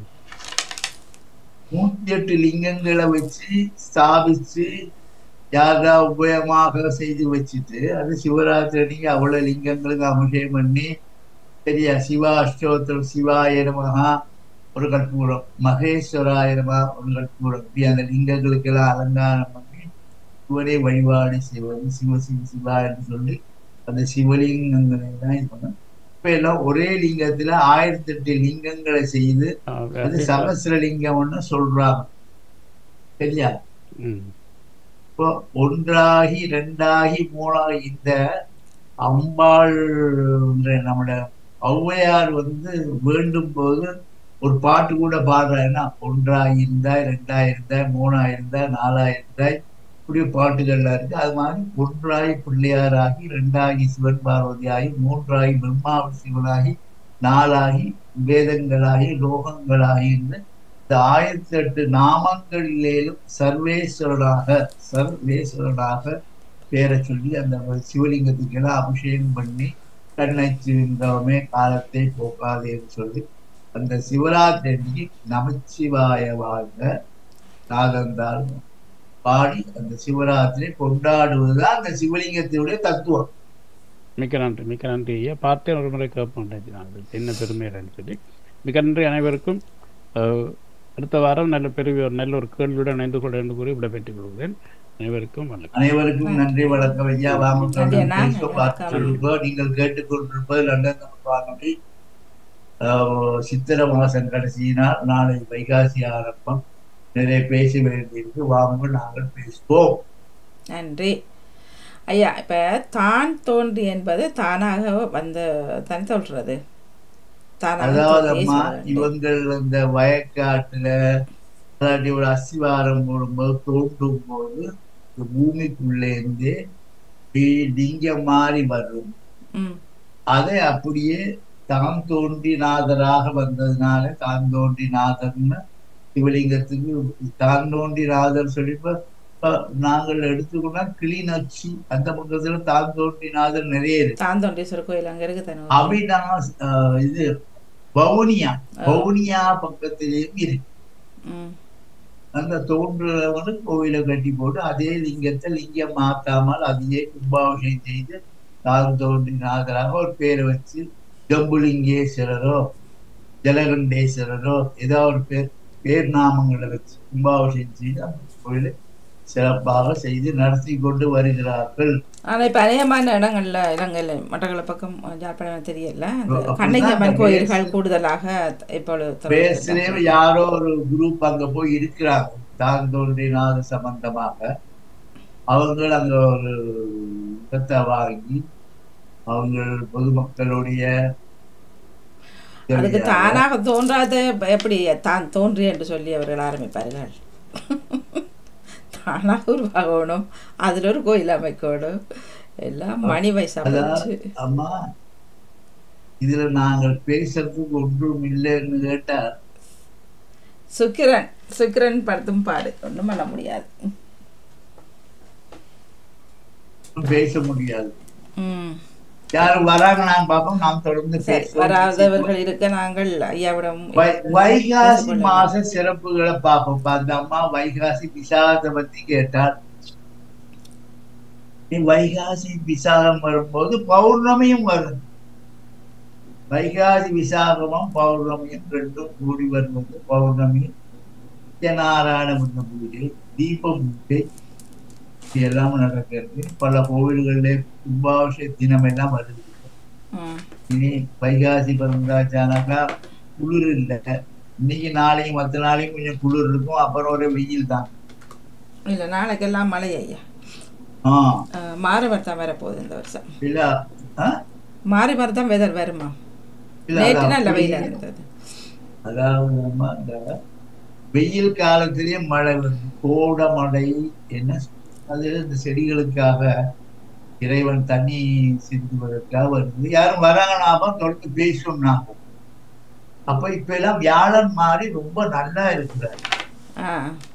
நூத்தி எட்டு லிங்கங்களை வச்சு ஸ்தாபிச்சு யாரா உபயமாக செய்து வச்சுட்டு அது சிவராத்திரி அன்னைக்கு அவ்வளவு லிங்கங்களுக்கு அபிஷேகம் பண்ணி சரியா சிவா அஷ்டோத்திரம் சிவாய நமகா ஒரு கற்பூரம் மகேஸ்வராய நமகா ஒரு கற்பூரம் இப்படி அந்த லிங்கங்களுக்கெல்லாம் அலங்காரம் பண்ணி சிவனை வழிபாடு செய்வது சிவ சிவ சிவா என்று சொல்லி அந்த சிவலிங்கங்களை எல்லாம் இது பண்ண இப்ப எல்லாம் ஒரே லிங்கத்துல ஆயிரத்தி எட்டு லிங்கங்களை செய்து அது சகசிரலிங்கம்னு சொல்றாங்க சரியா ம் இப்போ ஒன்றாகி ரெண்டாகி மூணாகி இந்த அம்பாள் நம்மளோட ஔவையார் வந்து வேண்டும் போது ஒரு பாட்டு கூட பாடுறாங்கன்னா ஒன்றாகி இருந்தாய் ரெண்டாய் இருந்தாய் மூணாய் இருந்தாய் நாலாய் இருந்தாய் இப்படி பாட்டுகள்லாம் இருக்கு அது மாதிரி ஒன்றாகி பிள்ளையாராகி ரெண்டாகி சிவன் பார்வதியாகி மூன்றாகி பிரம்மாவி சிவனாகி நாலாகி வேதங்களாகி லோகங்களாகி இந்த ஆயிரத்தி எட்டு நாமங்களிலேயும் சர்வேஸ்வரனாக சர்வேஸ்வரனாக பேரை சொல்லி அந்த சிவலிங்கத்துக்கு எல்லாம் அபிஷேகம் பண்ணி கண்ணை சிந்தவமே காலத்தை போக்காதேன்னு சொல்லி அந்த சிவராத்திரி அன்னைக்கு நமச்சிவாய வாழ்க நாகந்தால் பாடி அந்த சிவராத்திரி கொண்டாடுவதுதான் அந்த சிவலிங்கத்தினுடைய தத்துவம் மிக்க நன்றி மிக்க நன்றி ஐயா பார்த்தேன் ஒரு முறை கேட்போம் நான் என்ன பெருமைன்னு சொல்லி மிக்க நன்றி அனைவருக்கும் அஹ், அடுத்த வாரம் நல்ல பெரிய ஒரு நல்ல ஒரு கேள்வியுடன் இணைந்து கொள்ள என்று கூறி விட பெற்றுக் கொள்கிறேன் அனைவருக்கும் வணக்கம் அனைவருக்கும் நன்றி வணக்கம் ஐயா வாங்க நன்றி அண்ணா. பேச பார்த்து சொல்லுங்க நீங்கள் கேட்டுக்கொண்டிருப்பது லண்டன் வானொலி ஆஹ், சித்திர மாசம் கடைசியினால் நாளை வைகாசி ஆரம்பம் நிறைய பேச வேண்டியிருக்கு வாங்க நாங்கள் பேசுவோம் நன்றி ஐயா இப்போ தான் தோன்றி என்பது தானாக வந்து தனி சொல்றது தானாக அதாவது தோன்றியே அம்மா சொல்ல வேண்டும். இவங்கள் இந்த வயக்காட்டுல அதாவது ஒரு அஸ்திவாரம் போடும்போது தோண்டும் போது இந்த பூமிக்குள்ளே இருந்து லிங்க மாறி வரும் ம் அதை அப்படியே தான் தோன்றி நாதராக வந்ததுனால தான் தோன்றி நாதர்னு சிவலிங்கத்துக்கு தான் தோன்றி நாதர் சொல்லி இப்ப இப்ப நாங்கள் எடுத்துக்கோனா கிளிநொச்சி அந்த பக்கத்துல தான் தோன்றி நாதர் நிறைய இருக்கு தான் தோன்றீஸ்வரர் கோயில் அங்க இருக்கு தானே அபிநாஸ் ஆஹ் இது வவுனியா வவுனியா பக்கத்திலேயும் இருக்கு ம் அந்த தோன்றுறவனு கோயிலை கட்டி போட்டு அதே லிங்கத்தை லிங்கம் மாத்தாமல் அதையே கும்பாபிஷேகம் செய்து தான் தோன்றி நாதராக ஒரு பேரை வச்சு ஜம்புலிங்கேஸ்வரரோ ஜலகண்டேஸ்வரரோ ஏதோ ஒரு பேர் பேர் நாமங்களை வச்சு கும்பாபிஷேகம் செய்து அந்த கோயிலை சிறப்பாக செய்து நடத்தி கொண்டு வருகிறார்கள் ஆனா இப்ப அநேகமான இடங்கள்ல இலங்கையில மட்டக்கள பக்கம் ஜாழ்ப்பாணம் தெரியல அந்த அப்படிதான் கண்ணகியம்மன் அந்த கோயில்கள் பேசு- கூடுதலாக இப்பொழுது திறந்து பேசுறே இருக்கிறார்கள். யாரோ ஒரு குரூப் அங்க போய் இருக்கிறாங்க தான் தோன்றினாத சம்பந்தமாக அவங்க அங்க ஒரு இடத்தை வாங்கி அவங்க பொதுமக்களுடைய அதுக்கு தானாக தோன்றாத எப்படி தான் தோன்றி என்று சொல்லி அவர்கள் ஆரம்பிப்பார்கள் தானாக உருவாகணும் அதுல ஒரு கோயில் அமைக்கணும் எல்லாம் மணி வயசா போச்சு அம்மா இதுல நாங்கள் பேசுறதுக்கு ஒன்றும் இல்லைன்னு கேட்டா சுக்கிரன் சுக்கிரன் படுத்தும் பாடு ஒண்ணும் பண்ண முடியாது பேச முடியாது ம் யாரும் வராங்க நான் பார்ப்போம் நாம் தொடர்ந்து சரி பேசுவோம் வராதவர்கள் இருக்க நாங்கள் ஐயாவிடம் வை- வைகாசி பேசிக்கொள்ளலாம். மாச சிறப்புகளை பார்ப்போம் இப்ப அந்த அம்மா வைகாசி விசாகத்தை பத்தி கேட்டார் நீ வைகாசி விசாகம் வரும்போது பௌர்ணமியும் வரும் வைகாசி விசாகமும் பௌர்ணமியும் ரெண்டும் கூடி வருவது பௌர்ணமி சத்யநாராயண புத்த பூஜை தீப பூஜை இது எல்லாம் நடக்கிறது பல கோவில்களிலே கும்பாபிஷேக தினம் எல்லாம் வருது ம் இனி வைகாசி பிறந்தாச்சானாக்கா குளிர் இல்லை இன்னைக்கு நாளையும் மற்ற நாளையும் கொஞ்சம் குளிர் இருக்கும் அப்புறம் ஒரு வெயில் தான் இல்ல நாளைக்கெல்லாம் மழை ஐயா ஆ அஹ், மாறி மரத்தான் வரப்போகுது இந்த வருஷம் இல்ல ஆ? மாறி மரத்தான் வெதர் வருமா இல்ல, நேற்று அது நல்ல அப்படியே- வெயிலா இருந்தது அதாவது நம்ம இந்த வெயில் காலத்திலேயே மழை வருது கோட மழை என்ன அது இந்த செடிகளுக்காக இறைவன் தண்ணி சிந்துவதற்காக வருது யாரும் வராங்க நாம தொடர்ந்து பேசணும் நாம அப்ப இப்ப எல்லாம் வியாழன் மாறி ரொம்ப நல்லா இருக்கிறார் ஆ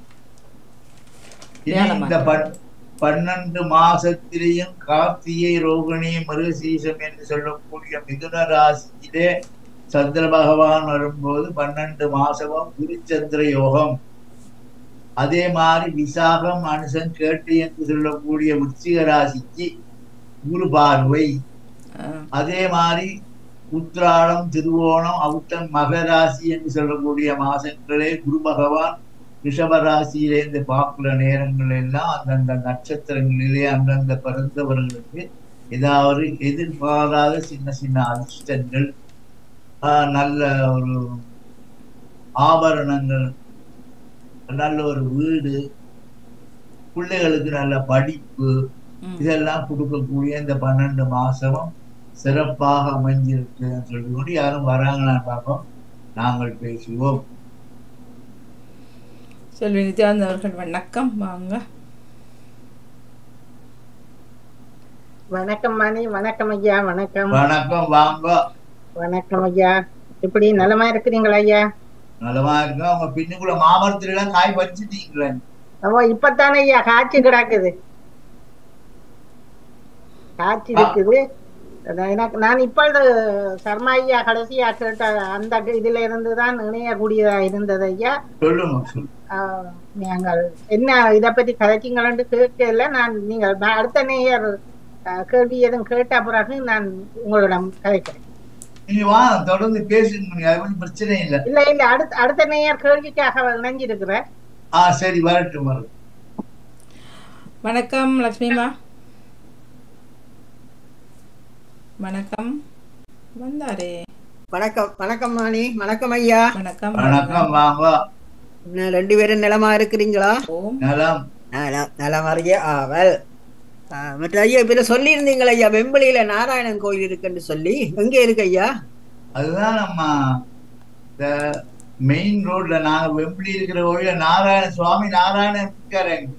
இனி வியாழன் இந்த பன்- பன்னெண்டு மாசத்திலேயும் கார்த்திகை ரோகிணி மிருகசீசம் என்று சொல்லக்கூடிய மிதுன ராசியிலே சந்திர பகவான் வரும்போது பன்னெண்டு மாசமும் குருச்சந்திர யோகம் அதே மாதிரி விசாகம் அனுசன் கேட்டு என்று சொல்லக்கூடிய விருச்சிக ராசிக்கு குரு பார்வை ஆ. அதே மாதிரி உத்ராடம் திருவோணம் அவுட்டம் மகராசி என்று சொல்லக்கூடிய மாசங்களே குரு பகவான் ரிஷப ராசியிலேருந்து பார்க்கிற நேரங்கள் எல்லாம் அந்தந்த நட்சத்திரங்களிலே அந்தந்த பிறந்தவர்களுக்கு ஏதாவது எதிர்பாராத சின்ன சின்ன அதிர்ஷ்டங்கள் ஆஹ், நல்ல ஒரு ஆபரணங்கள் நல்ல ஒரு வீடு பிள்ளைகளுக்கு நல்ல படிப்பு ம். இதெல்லாம் கொடுக்கக்கூடிய இந்த பன்னெண்டு மாசமும் சிறப்பாக அமைஞ்சிருக்குன்னு சொல்லிக்கொண்டு யாரும் வராங்களான்னு பார்ப்போம் நாங்கள் பேசுவோம் செல்வி நித்யானந்த அவர்கள் வணக்கம் வாங்க வணக்கம் மணி வணக்கம் ஐயா வணக்கம் வணக்கம் வாங்க வணக்கம் ஐயா இப்படி நலமா இருக்கிறீங்களா ஐயா நலமா இருக்கு அவங்க பின்னுக்குள்ள மாமரத்துல எல்லாம் காய் பறிச்சுட்டீங்களே அவ இப்பத்தானே ஐயா காய்ச்சி கிடக்குது காய்ச்சி இருக்குது அதான் எனக்கு நான் இப்பொழுது சர்மா ஐயா கடைசியா கேட்ட அந்த இதுல இருந்து தான் இணையக்கூடியதா இருந்தது ஐயா சொல்லுங்க சொல்லுங்க ஆஹ், நீங்கள் என்ன இத பத்தி கதைச்சிங்களான்னு கேட்கல நான் நீங்கள் நான் அடுத்த நேயர் ஆஹ், கேள்வி எதுவும் கேட்ட பிறகு நான் உங்களிடம் கதைக்கிறேன் நீங்க வா தொடர்ந்து பேசுங்க அது ஒன்றும் பிரச்சனை இல்லை இல்ல இல்ல அடுத்த அடுத்த நேயர் கேள்விக்காக இணைஞ்சிருக்கிறேன் ஆ சரி வரட்டும் வரட்டும் வணக்கம் லக்ஷ்மிமா வணக்கம் வந்தாரே வணக்கம் வணக்கம் மாணி வணக்கம் ஐயா வணக்கம் வணக்கம் வாங்க என்ன ரெண்டு பேரும் நிலமா இருக்கிறீங்களா ஓம் நலம் நலம் நலம் அறிய ஆவல் ஆ, மற்ற ஐயா இப்ப சொல்லியிருந்தீங்களே ஐயா வெம்பலியில நாராயணன் கோயில் இருக்குன்னு சொல்லி எங்க இருக்கு ஐயா அதுதான் நம்ம இந்த மெயின் ரோட்ல நாங்க வெம்பளி இருக்கிற கோயில நாராயண சுவாமி நாராயணன் இருக்காரு அங்க.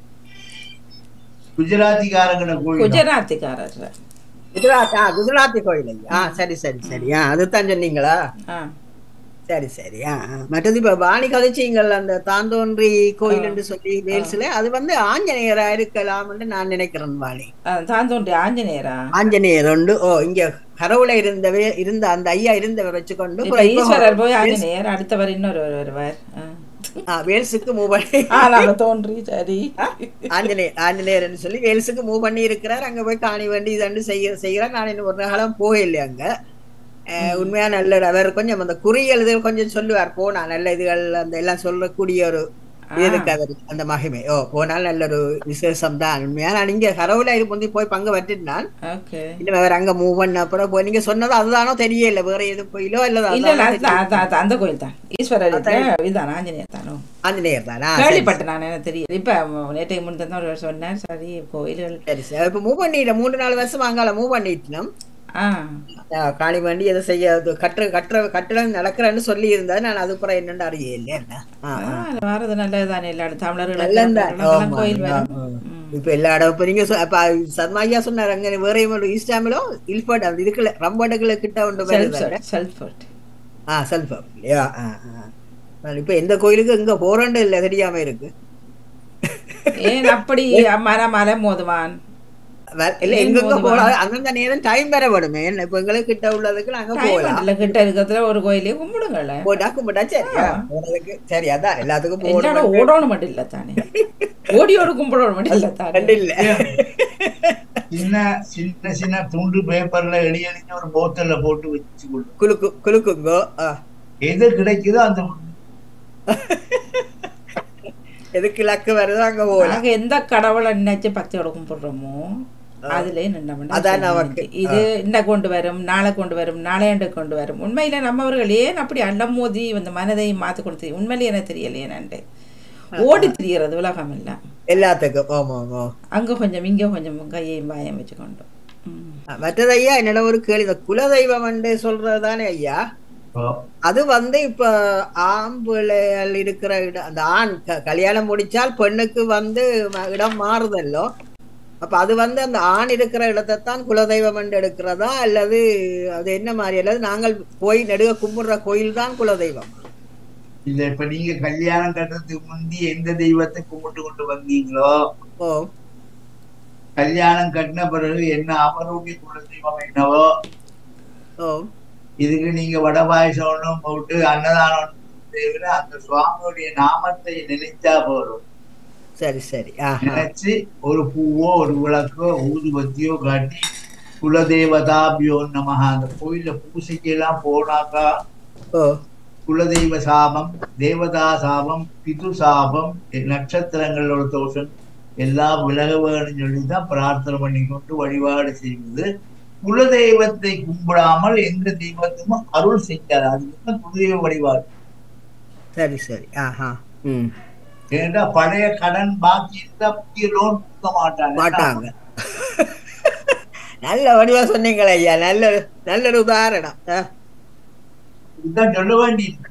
குஜராத்திக்காரங்கட கோயில் குஜராத்திக்காரர் குஜராத் ஆ குஜராத்தி கோயில் ஐயா ஆ சரி சரி சரி ஆ அதுதான் சொன்னீங்களா ஆ சரி சரி ஆ ஆ. மற்றது இப்ப வாணி கதைச்சிங்கள் அந்த தாந்தோன்றி கோயில் என்று சொல்லி வேல்ஸ்ல அது வந்து ஆஞ்சநேயரா இருக்கலாம்னு நான் நினைக்கிறேன் வாணி ஆ, தான் தோன்றி ஆஞ்சநேயரா ஆஞ்சநேயர் உண்டு ஓ இங்க கரவுல இருந்தவே இருந்த அந்த ஐயா இருந்தவர் வச்சுக்கொண்டு இப்ப அப்புறம் இப்போ ஈஸ்வரர் போய் வேல்ஸ்- ஆஞ்சநேயர் அடுத்தவர் இன்னொருவர் வருவார் ஆ. ஆ, வேல்ஸுக்கு மூவ் பண்ணி ஆ நாங்க தோன்றி சரி ஆஞ்சநேயர் ஆஞ்சநேயர்னு சொல்லி வேல்ஸுக்கு மூவ் பண்ணி இருக்கிறார் அங்க போய் காணி வேண்டி இதண்டு செய்ய செய்யறார் நான் இன்னும் ஒரு காலம் போகல அங்க அஹ், உண்மையா நல்ல அவர் கொஞ்சம் அந்த குறியல் இது கொஞ்சம் சொல்லுவார் போனா நல்ல இதுகள் அந்த எல்லாம் சொல்லக்கூடிய ஒரு இது இருக்கு அவர் அந்த மகிமை ஓ போனால் நல்ல ஒரு விசேஷம் தான் உண்மையா நான் இங்க கரவுல முந்தி போய் பங்கு பற்றினான் ஓகே இன்னும் அவர் அங்க மூவ் பண்ண அப்புறம் போய் நீங்க சொன்னது அதுதானோ தெரியல வேற எதுவும் கோயிலோ இல்ல இல்ல இல்ல அதுதானோ அதுதான் அதான், அதான், அந்த கோயில் தான் ஈஸ்வரர் இல்ல, இதுதான் ஆஞ்சநேயர் தானோ ஆஞ்சநேயர் தானா கேள்விப்பட்டேன் நான் எனக்கு தெரியும் இப்ப நேற்றைக்கு முன் ஒரு சொன்னார் சரி கோயில்கள் சரி சரி இப்ப மூவ் பண்ணிட்டேன் மூணு நாலு வருஷம் அங்கால மூவ் பண்ணிட்டோம் ஆ காணி வேண்டி எதை செய்ய அது கட்டுற கட்டுற கட்டடம் நடக்கிறேன்னு சொல்லி இருந்தா நான் அது அப்புறம் என்னன்னு அறிய இல்லையா பரவாயில்ல, வர்றது நல்லதுதானே எல்லாரும் தமிழர்கள் நல்லதுதான். ஆமா, கோயில் வரும் ஆமா. ம். இப்ப எல்லா இடம் இப்ப நீங்க சொ- அப்ப சர்மா ஐயா சொன்னார் அங்க வேற ஈஸ்டாமிலோ இல்பர்ட் அது இருக்குல்ல ரம்படுகளை கிட்ட ஒன்று வருது செல்ஃபர்ட் செல்ஃபர்ட் ஆ செல்ஃபா இல்லையா ஆ ஆ. நான் இப்ப எந்த கோயிலுக்கு எங்க போறேன்னு இல்ல தெரியாம இருக்கு ஏன் அப்படி மரம் மரம் மோதுவான் வ- இல்ல ஏன் எங்கெங்க போதுமா? போலாம் அந்தந்த நேரம் டைம் வேற வேணுமே என்ன இப்ப எங்களுக்கு கிட்ட உள்ளதுக்கு நாங்க போகலாம் டைம் கிட்ட இருக்கிறதுல ஒரு கோயிலே கும்பிடுங்கள போட்டா கும்பிட்டா சரியா போறதுக்கு சரி அதான் எல்லாத்துக்கும் எல்லாரும் போகணும் ஓடணும் மட்டும் இல்ல தானே ஓடி ஓடி கும்பிடணும் மட்டும் இல்ல தானே ரெண்டு இல்ல சின்ன சின்ன சின்ன துண்டு பேப்பர்ல எழுதி எழுதி ஒரு போத்தல்ல போட்டு வச்சு கொடு குலுக்கு குலுக்குங்கோ ஆ. எது கிடைக்குதோ அந்த எதுக்கு லக்கு வருதோ அங்க போகலாம் நாங்க எந்த கடவுளை நினைச்சு பக்தியோட கும்பிடுறோமோ அதுலயே நின்றோம்னா அதான் சரி. நமக்கு. இது இன்ன கொண்டு வரும் நாளை கொண்டு வரும் நாளையாண்டு கொண்டு வரும் உண்மையில நம்மவர்கள் ஏன் அப்படி அள்ளமோதி இந்த மனதை மாத்தி கொண்டு உண்மையிலே எனக்கு தெரியலையே நண்டு ஓடி திரியறது உலகம் எல்லாம் எல்லாத்துக்கும் ஆமா ஆமா அங்க கொஞ்சம் இங்க கொஞ்சம் கையையும் பாயம் வச்சுக்கொண்டு ம். மற்றது ஐயா என்னோட ஒரு கேள்வி இந்த குலதெய்வம் வந்து சொல்றதுதானே ஐயா அது வந்து இப்ப ஆம்பிள்ளைகள் இருக்கிற இடம் அந்த ஆண் க- கல்யாணம் முடிச்சால் பெண்ணுக்கு வந்து ம- இடம் மாறுதல்லோ அப்ப அது வந்து அந்த ஆண் இருக்கிற இடத்தைத்தான் குலதெய்வம் என்று எடுக்கிறதா அல்லது அது என்ன மாதிரி அல்லது நாங்கள் போய் நெடுக கும்பிடுற கோயில் தான் குலதெய்வம் இல்ல இப்ப நீங்க கல்யாணம் கட்டுறதுக்கு முந்தி எந்த தெய்வத்தை கும்பிட்டு கொண்டு வந்தீங்களோ ஓ கல்யாணம் கட்டின பிறகு என்ன அவருடைய குலதெய்வம் என்னவோ ஓ இதுக்கு நீங்க வட பாயசம் ஒண்ணும் போட்டு அன்னதானம் ஒண்ணும் தேவையில்ல அந்த சுவாமியுடைய நாமத்தை நினைச்சா போதும் சரி சரி ஆஹா நினைச்சு ஒரு பூவோ ஒரு விளக்கோ ஊதுபத்தியோ காட்டி குலதேவதாபியோ நமஹ அந்த கோயில்ல பூசைக்கு எல்லாம் போனாக்கா ஓ குலதெய்வ சாபம் தேவதா சாபம் பிது சாபம் நட்சத்திரங்களோட தோஷம் எல்லாம் விலக வேணும்னு சொல்லி தான் பிரார்த்தனை பண்ணி கொண்டு வழிபாடு செய்வது குலதெய்வத்தை கும்பிடாமல் எந்த தெய்வத்துக்கும் அருள் செய்யாது அதுக்கு குலதெய்வ வழிபாடு சரி சரி ஆஹா ம் ஏன்னா பழைய கடன் பாக்கி இருந்தா புதிய லோன் கொடுக்க மாட்டாங்க மாட்டாங்க நல்ல வடிவா சொன்னீங்களே ஐயா நல்ல நல்ல ஒரு உதாரணம் ஆ, இதுதான் சொல்ல வேண்டியது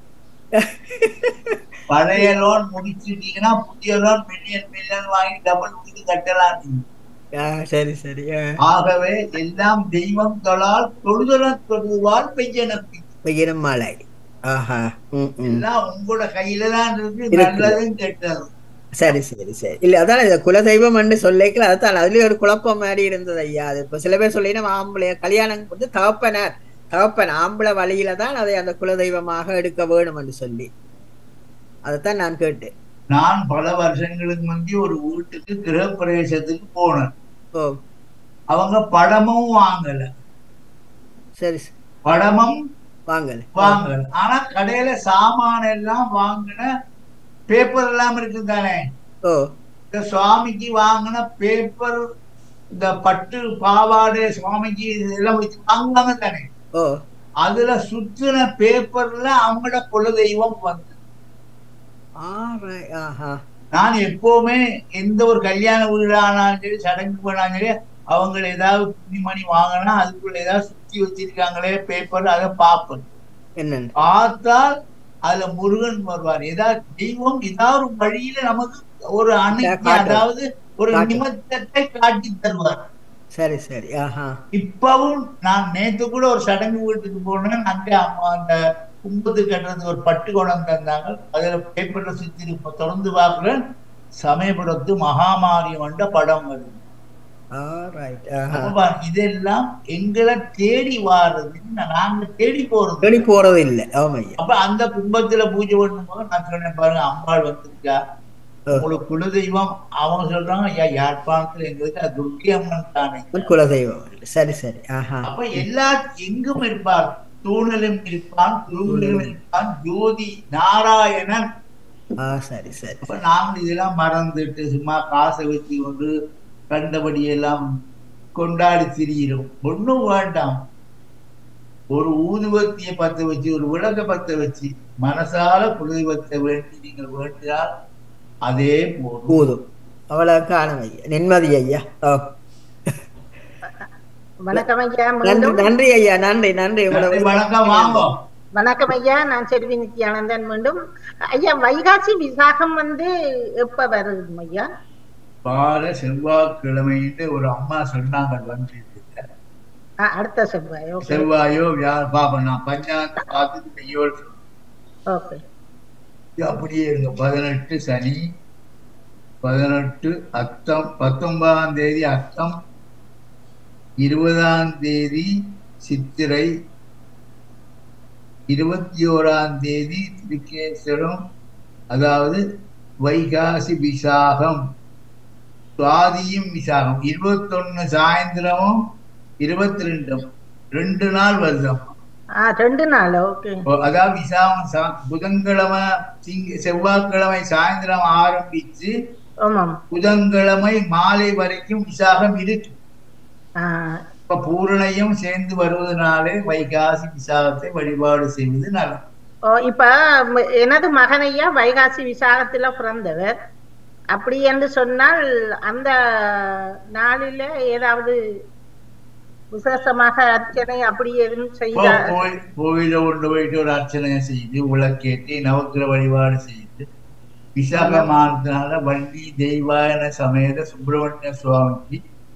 பழைய லோன் முடிச்சிட்டீங்கன்னா புதிய லோன் மில்லியன் மில்லியன் வாங்கி டபுள் வீடு கட்டலாம் நீங்க ஆ, சரி சரி ஆ. ஆகவே எல்லாம் தெய்வம் தொழால் தொழுதல தொழுவால் பெய்யனப்பி பையனும் மாலை ஆஹா ம் ம் எல்லாம் உங்களோட கையில தான் இருக்கு இருக்கு. நல்லதும் கெட்டதும் சரி சரி சரி இல்ல அதான் இந்த குலதெய்வம் என்று சொல்லிக்கல அதான் அதுலயும் ஒரு குழப்பம் மாதிரி இருந்தது ஐயா அது இப்ப சில பேர் சொல்லினா ஆம்பளை கல்யாணம் வந்து தகப்பனார் தகப்பன் ஆம்பளை வழியில தான் அதை அந்த குலதெய்வமாக எடுக்க வேணும் என்று சொல்லி அதைத்தான் நான் கேட்டேன் நான் பல வருஷங்களுக்கு முந்தி ஒரு வீட்டுக்கு கிரகப்பிரவேசத்துக்கு போனேன் ஓ அவங்க படமும் வாங்கல சரி சரி. படமும் வாங்கல வாங்கல ஆனா கடையில சாமான எல்லாம் வாங்கின பேப்பர் எல்லாம் இருக்கு தானே ஓ இந்த சுவாமிக்கு வாங்கின பேப்பர் இந்த பட்டு பாவாடை சுவாமிக்கு இதெல்லாம் வச்சு வாங்குவாங்க தானே ஓ அதுல சுத்தின பேப்பர்ல அவங்களோட குலதெய்வம் வந்து ஆ right. ஆஹா நான் எப்பவுமே எந்த ஒரு கல்யாண வீடானாலும் சரி சடங்கு போனாலும் சரி அவங்க ஏதாவது துணிமணி வாங்கினா அதுக்குள்ள ஏதாவது சுத்தி வச்சிருக்காங்களே பேப்பர் அதை பார்ப்பேன் என்னன்னு பார்த்தால் அதுல முருகன் வருவார் ஏதாவது தெய்வம் ஏதாவது ஒரு வழியில நமக்கு ஒரு அன்னைக்கு காட்டுவார். அதாவது ஒரு காட்டுவார். நிமித்தத்தை காட்டி தருவார் சரி சரி ஆஹா இப்பவும் நான் நேத்து கூட ஒரு சடங்கு வீட்டுக்கு போனேன் அங்க அம்மா அந்த கும்பத்து கட்டுறதுக்கு ஒரு பட்டு குடம் தந்தாங்க அதுல பேப்பர்ல சுத்தி இருப்ப தொடர்ந்து பார்க்கிறேன் சமயபுரத்து மகாமாரி வந்த படம் வருது ஆ ரைட் ஆஹா அப்ப பாருங்க, இதெல்லாம் எங்களை தேடி வாடுறது நாங்க தேடி போறது தேடி போறது இல்லை ஆமையா அப்ப அந்த கும்பத்துல பூஜை பண்ணும்போது நான் சொன்னேன் பாருங்க அம்பாள் வந்திருக்கா உங்களுக்கு குலதெய்வம் அவங்க சொல்றாங்க ஐயா யாழ்ப்பாணத்துல எங்களுக்கு அது துர்க்கை அம்மன் தானே குலதெய்வம் சரி சரி ஆஹா அப்ப எல்லா எங்கும் இருப்பார் தூணிலும் இருப்பான் குருவிலும் இருப்பான் ஜோதி நாராயணன் ஆ சரி சரி அப்ப நாங்கள் இதெல்லாம் மறந்துட்டு சும்மா காசை வச்சு கொண்டு கண்டபடி எல்லாம் கொண்டாடி திரியிறோம் ஒண்ணும் வேண்டாம் ஒரு ஊதுவத்தியை பத்த வச்சு ஒரு விளக்க பத்த வச்சு மனசால குலதெய்வத்தை வேண்டி நீங்கள் வேண்டினால் அதே போதும் போதும் அவ்வளவு காணும் ஐயா நிம்மதி ஐயா ஓ வணக்கம் ஐயா நன்றி மீண்டும் நன்றி ஐயா நன்றி நன்றி நன்றி, உங்களோட வணக்கம் வாங்க வணக்கம் ஐயா நான் செல்வி நித்யானந்தன் மீண்டும் ஐயா வைகாசி விசாகம் வந்து எப்ப வருது ஐயா வார செவ்வாய்க்கிழமைன்னு ஒரு அம்மா சொன்னாங்க வந்து ஆ, அடுத்த செவ்வாய் ஓகே செவ்வாயோ வியாழ பாப்பேன் நான் பஞ்சாங்க பார்த்துட்டு கையோடு சொல்றேன். ஓகே இது அப்படியே இருங்க பதினெட்டு சனி பதினெட்டு அத்தம் பத்தொன்பதாம் தேதி அத்தம் இருபதாம் தேதி சித்திரை இருபத்தி ஓராம் தேதி திருக்கேஸ்வரம் அதாவது வைகாசி விசாகம் சுவாதியும் விசாகம் இருபத்தொன்னு சாயந்தரமும் இருபத்தி ரெண்டும் ரெண்டு நாள் வருதம் ஆ ரெண்டு நாள் ஓகே அதாவது விசாகம் சா- புதன்கிழமை திங்க செவ்வாய்க்கிழமை சாயந்தரம் ஆரம்பிச்சு ஆமாம் புதன்கிழமை மாலை வரைக்கும் விசாகம் இருக்கு ஆ, இப்ப பூரணையும் சேர்ந்து வருவதனாலே வைகாசி விசாகத்தை வழிபாடு செய்வது நல்லது ஓ இப்ப ம- எனது மகன் ஐயா வைகாசி விசாகத்துல பிறந்தவர் அப்படி என்று சொன்னால் அந்த நாளில ஏதாவது விசேஷமாக அர்ச்சனை அப்படி எதுவும் இப்போ செய்தா கோயில் கோயில கொண்டு போயிட்டு ஒரு அர்ச்சனை செய்து விளக்கேற்றி நவக்கிர வழிபாடு செய்து விசாக மாதத்தினால வள்ளி தெய்வாயன சமேத சுப்பிரமணிய சுவாமிக்கு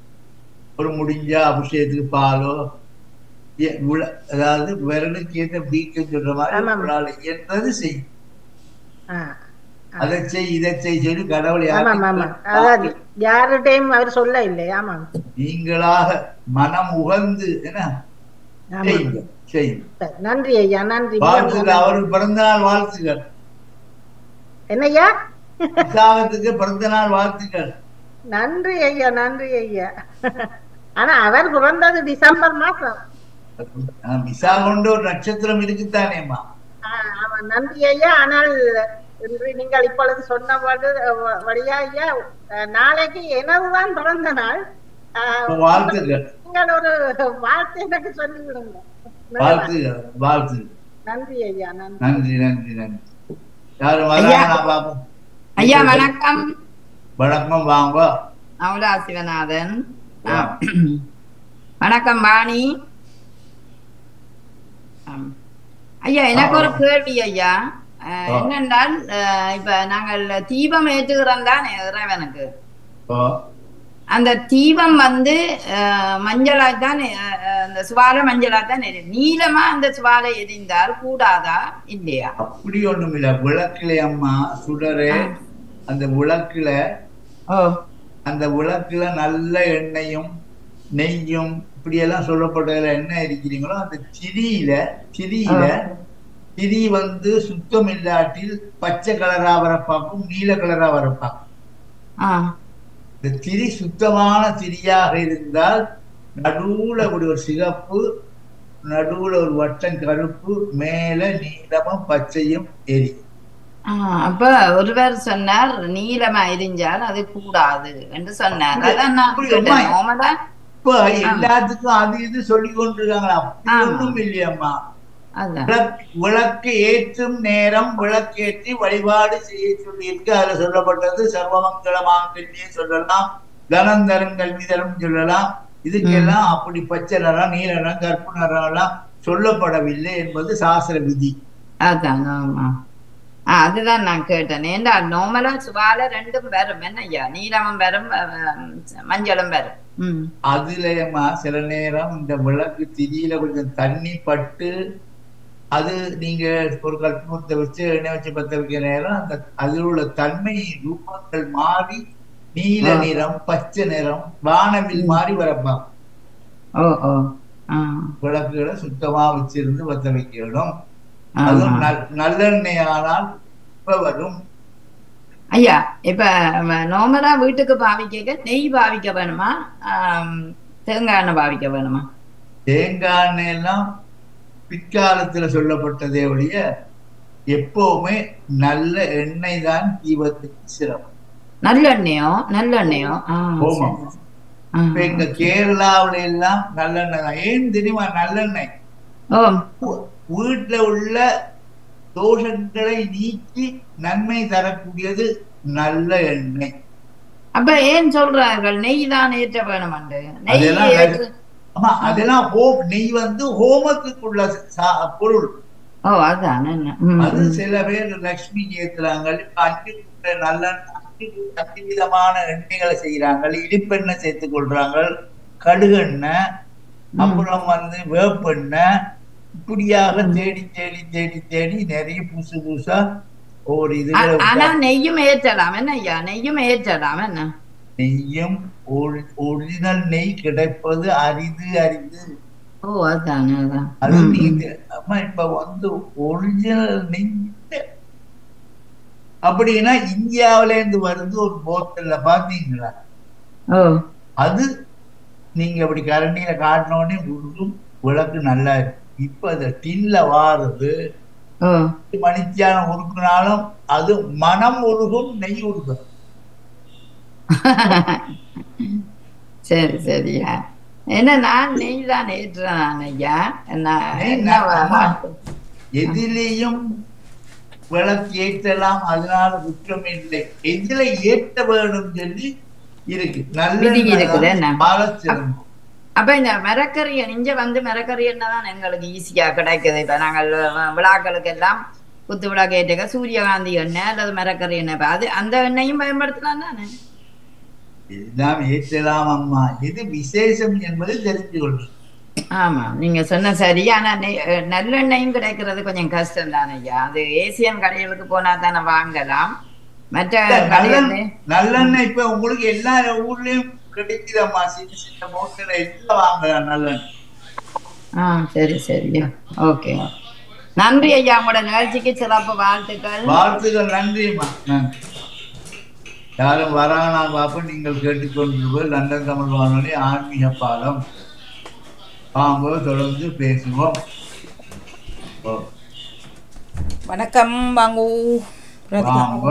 ஒரு முடிஞ்ச அபிஷேகத்துக்கு பாலோ எ- உல- அதாவது விரலுக்கு ஏற்ற வீக்கம் சொல்ற மாதிரி ஆமாம். உங்களால இயன்றது செய்யும் ஆ, அதை செய் இதை செய் சொல்லி கடவுளை ஆமாம் ஆமாம் அதாவது யாருடையும் அவர் சொல்ல இல்லை ஆமாம் நீங்களாக மனம் உகந்து என்ன ஆமாம் செய்யுங்க செய்யுங்க சரி, நன்றி ஐயா நன்றி வாழ்த்துக்கள் அவருக்கு பிறந்த நாள் வாழ்த்துக்கள் என்னய்யா உற்சாகத்துக்கு பிறந்த நாள் வாழ்த்துக்கள் நன்றி ஐயா நன்றி ஐயா ஆனா அவர் பிறந்தது டிசம்பர் மாசம் ஆஹ் விசா கொண்டு ஒரு நட்சத்திரம் இருக்குத்தானேம்மா ஆ, ஆமா நன்றி ஐயா ஆனால் இன்று நீங்கள் இப்பொழுது சொன்ன வடு- வ- வழியா ஐயா அஹ், நாளைக்கு எனதுதான் பிறந்த நாள் அஹ், வாழ்த்துக்கள் நீங்கள் ஒரு வாழ்த்து எனக்கு சொல்லி விடுங்க வாழ்த்துக்கள் வாழ்த்துக்கள் நன்றி ஐயா நன்றி நன்றி நன்றி நன்றி யாரும் ஐயா. வராங்களா பாப்போம் ஐயா வணக்கம் வணக்கம் வாங்க அமுதா சிவநாதன் ஆ. வணக்கம் வாணி ஆம். ஐயா எனக்கு ஒரு கேள்வி ஐயா அஹ், ஆ. என்னென்றால் அஹ், இப்ப நாங்கள் தீபம் ஏற்றுகிறோம் தான் இறைவனுக்கு ஓ, அந்த தீபம் வந்து அஹ், மஞ்சளாய் தான் அஹ், அஹ், அந்த சுவாலை மஞ்சளாய் தான் எரியும் நீளமா அந்த சுவாலை எரிந்தால் கூடாதா இல்லையா அப்படி ஒண்ணும் இல்ல விளக்குல அம்மா சுடரு அந்த விளக்குல ஓ அந்த விளக்குல நல்ல எண்ணெயும் நெய்யும் இப்படி எல்லாம் சொல்லப்பட்டதுல என்ன இருக்கிறீங்களோ அந்த திரியில திரியில திரி வந்து சுத்தம் இல்லாட்டில் பச்சை கலரா வரப்பாக்கும் நீல கலரா வரப்பாக்கும் ஆ இந்த திரி சுத்தமான திரியாக இருந்தால் நடுவுல இப்படி ஒரு சிகப்பு நடுவுல ஒரு வட்டம் கருப்பு மேல நீலமும் பச்சையும் எரியும் ஆ, அப்ப ஒருவர் சொன்னார் நீளமா எரிஞ்சால் அது கூடாது என்று சொன்னார் அதான் நான் அப்படி கேட்டேன். அம்மா. நோமலா? இப்ப எல்லாத்துக்கும் அது இது சொல்லி கொண்டிருக்காங்களா அப்படி ஆமா. ஒண்ணும் இல்லையம்மா அதான் விளக்கு விளக்கு ஏற்றும் நேரம் விளக்கேற்றி வழிபாடு செய்ய சொல்லியிருக்கு அதுல சொல்லப்பட்டது சர்வமங்கள மாங்கல்யே சொல்லலாம் தனம் தரும் கல்வி தரும் சொல்லலாம் இதுக்கெல்லாம் அப்படி பச்சை நிறம் நீல நிறம் கருப்பு நிறம் எல்லாம் சொல்லப்படவில்லை என்பது சாஸ்திர விதி அதான் ஆமா ஆ, அதுதான் நான் கேட்டேன் ஏண்டா நோமலா சுவால ரெண்டும் வரும் என்னய்யா நீலமும் வரும் அஹ், மஞ்சளும் வரும் ம் அதுலயமா சில நேரம் இந்த விளக்கு திரியில கொஞ்சம் தண்ணி பட்டு அது நீங்க ஒரு கல்பூரத்தை வச்சு எண்ணெய் வச்சு பத்த வைக்கிற நேரம் அந்த அதில் உள்ள தன்மை ரூபங்கள் மாறி நீல ஆ. நிறம் பச்சை நிறம் வானவில் மாறி வரப்பா ஓ ஓ ஆ விளக்குகளை சுத்தமா வச்சிருந்து பத்த வைக்கணும் ஆமா. அதுவும் நல்- நல்லெண்ணெய் ஆனால் இப்ப வரும் ஐயா இப்ப நோமலா வீட்டுக்கு பாவிக்க நெய் பாவிக்க வேணுமா ஆம், தேங்காய் எண்ணெய் பாவிக்க வேணுமா தேங்காய் எண்ணெய் எல்லாம் பிற்காலத்துல சொல்லப்பட்டதே ஒழிய எப்பவுமே நல்ல எண்ணெய் தான் தீபத்துக்கு சிறப்பு நல்லெண்ணெயோ நல்லெண்ணெயோ ஆ, ஆமா. சரி. ஆ. இப்ப எங்க கேரளாவுல எல்லாம் நல்லெண்ணெய் தான் ஏன் தெரியுமா நல்லெண்ணெய் ஓ வீ- வீட்டுல உள்ள தோஷங்களை நீக்கி நன்மை தரக்கூடியது நல்ல எண்ணெய் அப்ப ஏன் சொல்றார்கள் நெய் தான் ஏற்ற வேணுமண்டு நெய் அதெல்லாம் ஏற்று ஆமா அதெல்லாம் ஹோம் நெய் வந்து ஹோமத்துக்குள்ள சா- பொருள் ஓ அதான் என்ன ம், அது ம். சில பேர் லக்ஷ்மிக்கு ஏத்துறாங்க இப்ப அஞ்சு குட்டை நல்ல அஞ்சு அஞ்சு விதமான எண்ணெய்களை செய்யறாங்க இடிப்பெண்ணெய் சேர்த்துக் கொள்றாங்க கடுகெண்ணெய் அப்புறம் வந்து வேப்பெண்ணெய் இப்படியாக தேடி தேடி தேடி தேடி நிறைய புதுசு புதுசா ஒவ்வொரு ஆ- இதுகளை ஆனா நெய்யும் ஏற்றலாம் என்ன ஐயா நெய்யும் ஏற்றலாம் என்ன நெய்யும் ஒரிஜினல் நெய் கிடைப்பது அரிது அரிது ஓ அதான் அதான் அது ம், ம். நீங்க அம்மா இப்ப வந்து ஒரிஜினல் நெய் இல்ல. அப்படின்னா இந்தியாவில இருந்து வருது ஒரு போத்தல்ல பாத்தீங்களா ஓ அது நீங்க அப்படி கரண்டியில காட்டின உடனே உருகும் விளக்கு நல்லா இருக்கு இப்ப அது டின்ல வாருது ஓ மணித்தியானம் உருக்குனாலும் அது மனம் உருகும் நெய் உருகும் சரி சரியா என்ன நான் நெய் தான் ஏற்றுறேன் நான் ஐயா என்ன நெய் என்ன நான் வா- அம்மா, எதிலேயும் விளக்கு ஏற்றலாம் அதனால குற்றம் இல்லை எதுல ஏற்ற வேணும் சொல்லி இருக்கு விதி இருக்குது என்ன? நல்ல பாலச்சிறந்தம் அப்ப இந்த மரக்கறி இங்க வந்து மரக்கறி எண்ணெய் தான் எங்களுக்கு ஈஸியா கிடைக்குது இப்ப நாங்கள் அஹ், விழாக்களுக்கு எல்லாம் குத்து விழா கேட்டுக்க சூரியகாந்தி எண்ணெய் அல்லது மரக்கறி எண்ணெய் இப்ப அது அந்த எண்ணெயும் பயன்படுத்தலாம் தானே எல்லாம் ஏற்றலாம் அம்மா எது விசேஷம் என்பதை தெரிந்து கொள்ளும் ஆமா நீங்க சொன்ன சரி ஆனா நெ- அஹ் நல்லெண்ணெயும் கிடைக்கிறது கொஞ்சம் கஷ்டம் தானே ஐயா அது ஏசியன் கடைகளுக்கு போனா தானே வாங்கலாம் மற்ற கடைகள் நல்லெண்ணெய் இப்ப உங்களுக்கு எல்லா ஊர்லயும் கிடைக்குதம்மா சின்ன சின்ன மூட்டையில எல்லாம் வாங்கலாம் நல்லெண்ணெய் ஆ சரி சரி ஓகே நன்றி ஐயா உங்களோட நிகழ்ச்சிக்கு சிறப்பு வாழ்த்துக்கள் வாழ்த்துக்கள் நன்றிம்மா நன்றி யாரும் வரானா பாப்ப நீங்கள் கேட்டுக்கொண்டிருப்பது லண்டன் தமிழ் வானொலி ஆன்மீக பாலம் வாங்க தொடர்ந்து பேசுவோம் ஓ, வணக்கம் வாங்கு வாங்க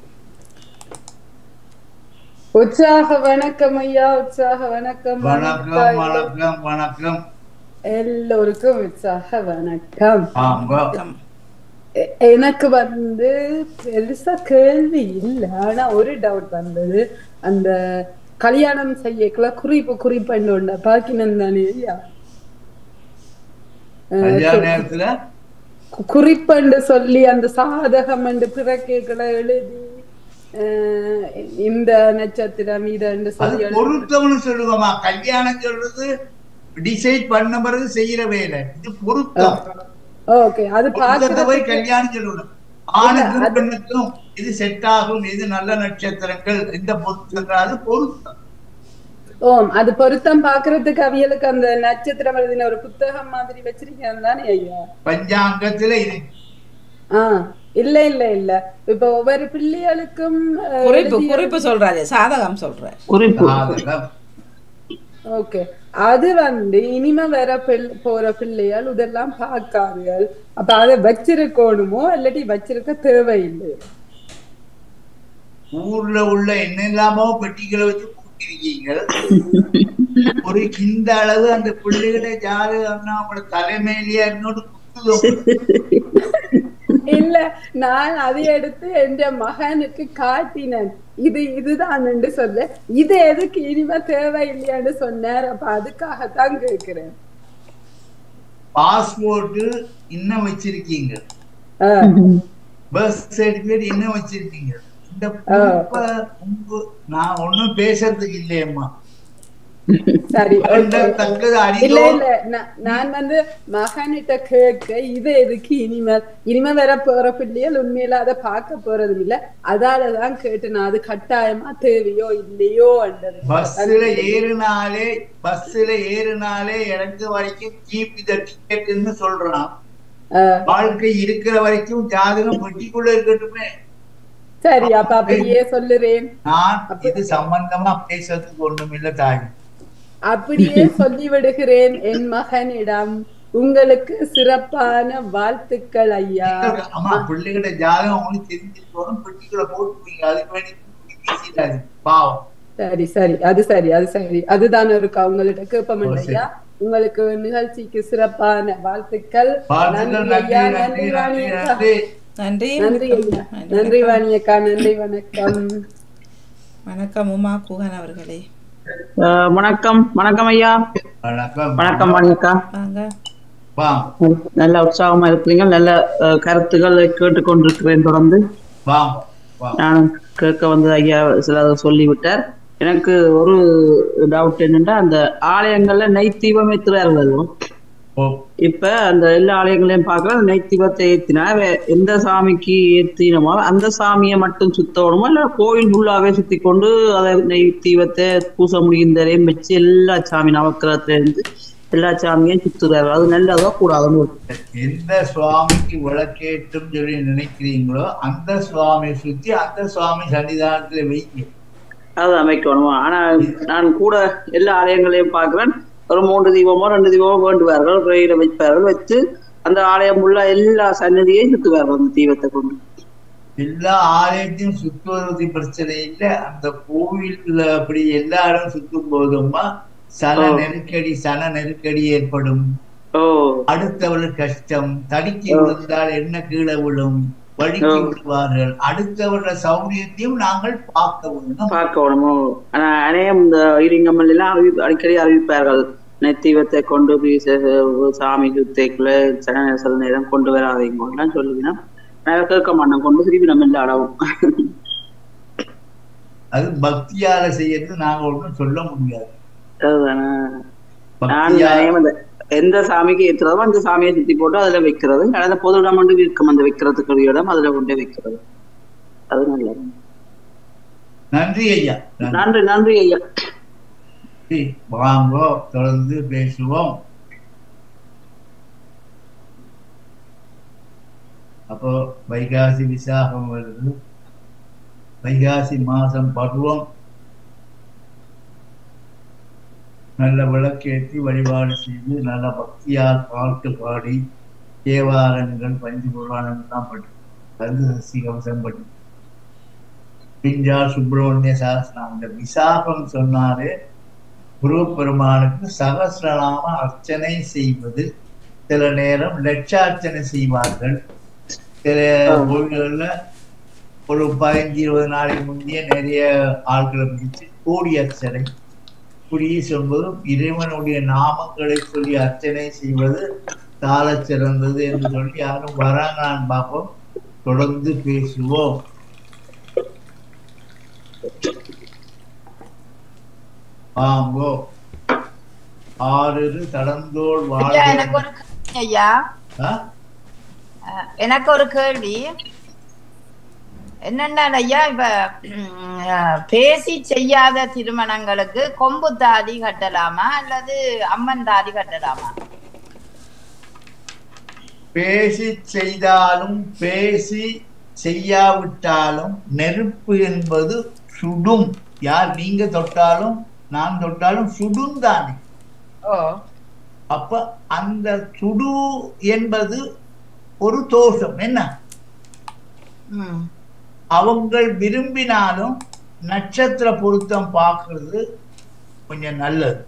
உற்சாக வணக்கம் ஐயா உற்சாக வணக்கம் வணக்கம் வணக்கம் வணக்கம் எல்லோருக்கும் உற்சாக வணக்கம் வாங்க எ- எனக்கு வந்து பெருசா கேள்வி இல்ல ஆனா ஒரு டவுட் வந்தது அந்த கல்யாணம் செய்யக்குள்ள குறிப்பு குறிப்பு ஒண்ணு பாக்கினம் தானே ஐயா அஹ் கல்யாண நேரத்துல கு- குறிப்பென்று சொல்லி அந்த சாதகம் என்று பிறக்கேக்களை எழுதி அஹ் இந்த நட்சத்திரம் இதன்று அது சொல்லி எழுதி பொருத்தம்னு சொல்லுவோமா கல்யாணம் சொல்றது டிசைட் பண்ண பிறகு செய்யற வேலை இது பொருத்தம் ஓகே அது பொருத்தத்தை போய் பாக்குறதுக்கு கல்யாணம் சொல்லணும் ஆணுக்கும் பெண்ணுக்கும் இது செட் ஆகும் இது நல்ல நட்சத்திரங்கள் இந்த பொருத்தங்கள் அது பொருத்தம் ஓம் அது பொருத்தம் பாக்குறதுக்கு அவியலுக்கு அந்த நட்சத்திரம் எழுதின ஒரு புத்தகம் மாதிரி வச்சிருக்கேன் தானே ஐயா பஞ்சாங்கத்துல இது ஆ இல்ல இல்ல இல்ல இப்ப ஒவ்வொரு பிள்ளைகளுக்கும் அஹ், குறிப்பு எழுதிய- குறிப்பு சொல்றாரு சாதகம் சொல்றாரு சாதகம் ஓகே அது வந்து இனிமே வர பிள்- போற பிள்ளைகள் இதெல்லாம் பார்க்காதுகள் அப்ப அதை வச்சிருக்கணுமோ இல்லாட்டி வச்சிருக்க தேவையில்லை ஊர்ல உள்ள என்னெல்லாமோ பெட்டிகளை வச்சு கூட்டிருக்கீங்க ஒரு இந்த அளவு அந்த பிள்ளைகளை ஜாதகம்னா அவங்களோட தலைமையிலேயே என்னோட குத்துதோ இல்ல நான் அதை எடுத்து என்ற மகனுக்கு காட்டினேன் இது இதுதான் என்று சொல்ல இது எதுக்கு இனிமே தேவையில்லையான்னு சொன்னார் அப்ப அதுக்காகத்தான் கேக்குறேன் பாஸ்போர்ட் இன்னும் வச்சிருக்கீங்க ஆஹ் பர்த் சர்டிபிகேட் இன்னும் வச்சிருக்கீங்க இந்த பொறுப்ப உங்க நான் ஒண்ணும் பேசுறதுக்கு இல்லையம்மா சரி அந்த okay. தக்கது இல்ல அறிந்தோ இல்ல நான் நான் வந்து மகனிட்ட கேட்க இது எதுக்கு இனிமேல் இனிமே வர போற பிள்ளைகள் உண்மையில அதை பார்க்க போறதும் இல்ல அதாலதான் கேட்டு நான் அது கட்டாயமா தேவையோ இல்லையோ என்றது பஸ்ல ஏறினாலே பஸ்ல ஏறினாலே எனக்கு வரைக்கும் கீப் த டிக்கெட்னு சொல்றான் ஆஹ் வாழ்க்கை இருக்கிற வரைக்கும் ஜாதகம் பெட்டிக்குள்ள இருக்கட்டுமே சரி அப்ப அப்படியே சொல்லுறேன் நான் இது சம்பந்தமா பேசுறதுக்கு ஒண்ணும் இல்ல தாய் அப்படியே சொல்லி விடுகிறேன் என் மகனிடம் உங்களுக்கு சிறப்பான வாழ்த்துக்கள் ஐயா அம்மா பிள்ளைகிட்ட ஜாதகம் உங்களுக்கு தெரிஞ்சிருக்கணும் பெட்டிக்குள்ள போட்டுவீங்க அதுக்கு வேண்டி பேசிடாது பாவம் சரி சரி அது சரி அது சரி அதுதான் இருக்கா உங்கள்ட்ட கேட்போம் ஓ, சரி. ஐயா உங்களுக்கு நிகழ்ச்சிக்கு சிறப்பான வாழ்த்துக்கள் வாழ்த்துக்கள் நன்றி ஐயா நன்றி நன்றி நன்றி வாணி நன்றி அக்கா நன்றி நன்றி ஐயா நன்றி வாணி அக்கா நன்றி வணக்கம் வணக்கம் உமா குகன் அவர்களே அஹ் வணக்கம் வணக்கம் ஐயா வணக்கம் வணக்கம் வாணியக்கா வாங்க வாங்க நல்ல உற்சாகமா இருக்கிறீங்க நல்ல அஹ், கருத்துக்களை கேட்டுக்கொண்டிருக்கிறேன் தொடர்ந்து வாங்க வாங்க நானும் கேட்க வந்து ஐயா சில சொல்லிவிட்டார் எனக்கு ஒரு டவுட் என்னன்னா அந்த ஆலயங்கள்ல நெய் தீபம் ஏத்துறார்கள் ஓ இப்ப அந்த எல்லா ஆலயங்களையும் பார்க்கற அந்த நெய் தீபத்தை ஏத்தினா வே- எந்த சாமிக்கு ஏத்தினமோ அந்த சாமியை மட்டும் சுத்தணுமோ இல்ல கோயில் ஃபுல்லாவே சுத்தி கொண்டு அதை நெய் தீபத்தை பூச முடியுந்தரையும் வச்சு எல்லா சாமி நவக்கிரகத்துல இருந்து எல்லா சாமியும் சுத்துறாரு அது நல்லதா கூடாதுன்னு ஒரு எந்த சுவாமிக்கு விளக்கேற்றும் சொல்லி நினைக்கிறீங்களோ அந்த சுவாமியை சுத்தி அந்த சுவாமி சன்னிதானத்துல வைங்க அது அமைக்கணுமா ஆனா நான் கூட எல்லா ஆலயங்களையும் பார்க்கிறேன் ஒரு மூன்று தீபமோ ரெண்டு தீபமோ வேண்டுவார்கள் கோயில வைப்பார்கள் வச்சு அந்த ஆலயம் உள்ள எல்லா சன்னதியையும் சுத்துவார்கள் அந்த தீபத்தை கொண்டு எல்லா ஆலயத்தையும் சுத்துவது பிரச்சனை இல்லை அந்த கோவில்ல அப்படி எல்லா இடம் சுத்தும் போதுமா சன ஓ. நெருக்கடி சன நெருக்கடி ஏற்படும் ஓ அடுத்தவர்கள் கஷ்டம் தடுக்கி ஓ. விழுந்தால் என்ன கீழே விழும் வழுக்கி ஓ. விடுவார்கள் அடுத்தவர்கள் சௌரியத்தையும் நாங்கள் பார்க்க வேண்டும் பார்க்கணுமோ ஆனா அநேகம் இந்த ஈரிங்கம்மல் எல்லாம் அறிவி அடிக்கடி அறிவிப்பார்கள் நெத்தீவத்தை கொண்டு போய் ச- சாமிக்கு தேக்குள்ள சன சில நேரம் கொண்டு வராதீங்கலாம் சொல்லுவீங்கன்னா நான் கேட்க மாட்டேன் கொண்டு திருப்பி நம்ம எல்லா இடமும் அது பக்தியால செய்யறது நாங்க ஒண்ணும் சொல்ல முடியாது அதுதானே. நான் பக்தியா நியாயம் அந்த எந்த சாமிக்கு ஏத்துறதோ அந்த சாமியை சுத்தி போட்டு அதுல வைக்கிறது அந்த பொது இடம் வந்து இருக்கும் அந்த வைக்கிறதுக்கு இடம் அதுல கொண்டே வைக்கிறது அது நல்லது நன்றி ஐயா நன்றி. நன்றி நன்றி ஐயா சரி, வாங்கோ தொடர்ந்து பேசுவோம் அப்போ வைகாசி விசாகம் வருது வைகாசி மாசம் பருவம் நல்ல விளக்கேற்றி வழிபாடு செய்து நல்ல பக்தியால் பாட்டு பாடி தேவாரங்கள் பஞ்சு புராணங்கள்லாம் படி கருது கவசம் படி பிஞ்சா சுப்பிரமணிய சாஸ்திரம் அந்த விசாகம் சொன்னாலே குரு பெருமானுக்கு சகசிரநாம அர்ச்சனை செய்வது சில நேரம் லட்சார்ச்சனை செய்வார்கள் சில கோவில்கள்ல ஒரு பதினஞ்சு இருபது நாளைக்கு முந்தைய நிறைய ஆட்களை பிடிச்சு கோடி அர்ச்சனை குறி சொல்வதும் இறைவனுடைய நாமங்களை சொல்லி அர்ச்சனை செய்வது சால சிறந்தது என்று சொல்லி யாரும் வராங்களான்னு பார்ப்போம் தொடர்ந்து பேசுவோம் வாங்கோ ஆறு தடந்தோள் ஐயா எனக்கு வாழ்க ஒரு கேள்வி ஐயா ஆ? அஹ், எனக்கு ஒரு கேள்வி என்னன்னா ஐயா இப்ப உம், அஹ், பேசி செய்யாத திருமணங்களுக்கு கொம்பு தாலி கட்டலாமா அல்லது அம்மன் தாலி கட்டலாமா பேசி செய்தாலும் பேசி செய்யாவிட்டாலும் நெருப்பு என்பது சுடும் யார் நீங்க தொட்டாலும் நான் தொட்டாலும் சுடும் தானே ஓ அப்ப அந்த சுடு என்பது ஒரு தோஷம் என்ன ம் அவங்கள் விரும்பினாலும் நட்சத்திர பொருத்தம் பார்க்கிறது கொஞ்சம் நல்லது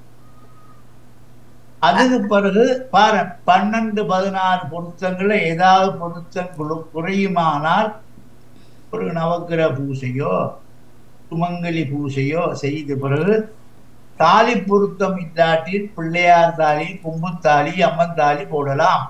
அதுக்கு பிறகு பாரு பன்னெண்டு பதினாறு பொருத்தங்கள்ல ஏதாவது பொருத்தம் குறு- குறையுமானால் ஒரு நவக்கிரக பூசையோ சுமங்கலி பூசையோ செய்த பிறகு தாலி பொருத்தம் இல்லாட்டில் பிள்ளையார் தாலி கும்பு தாலி அம்மன் தாலி போடலாம்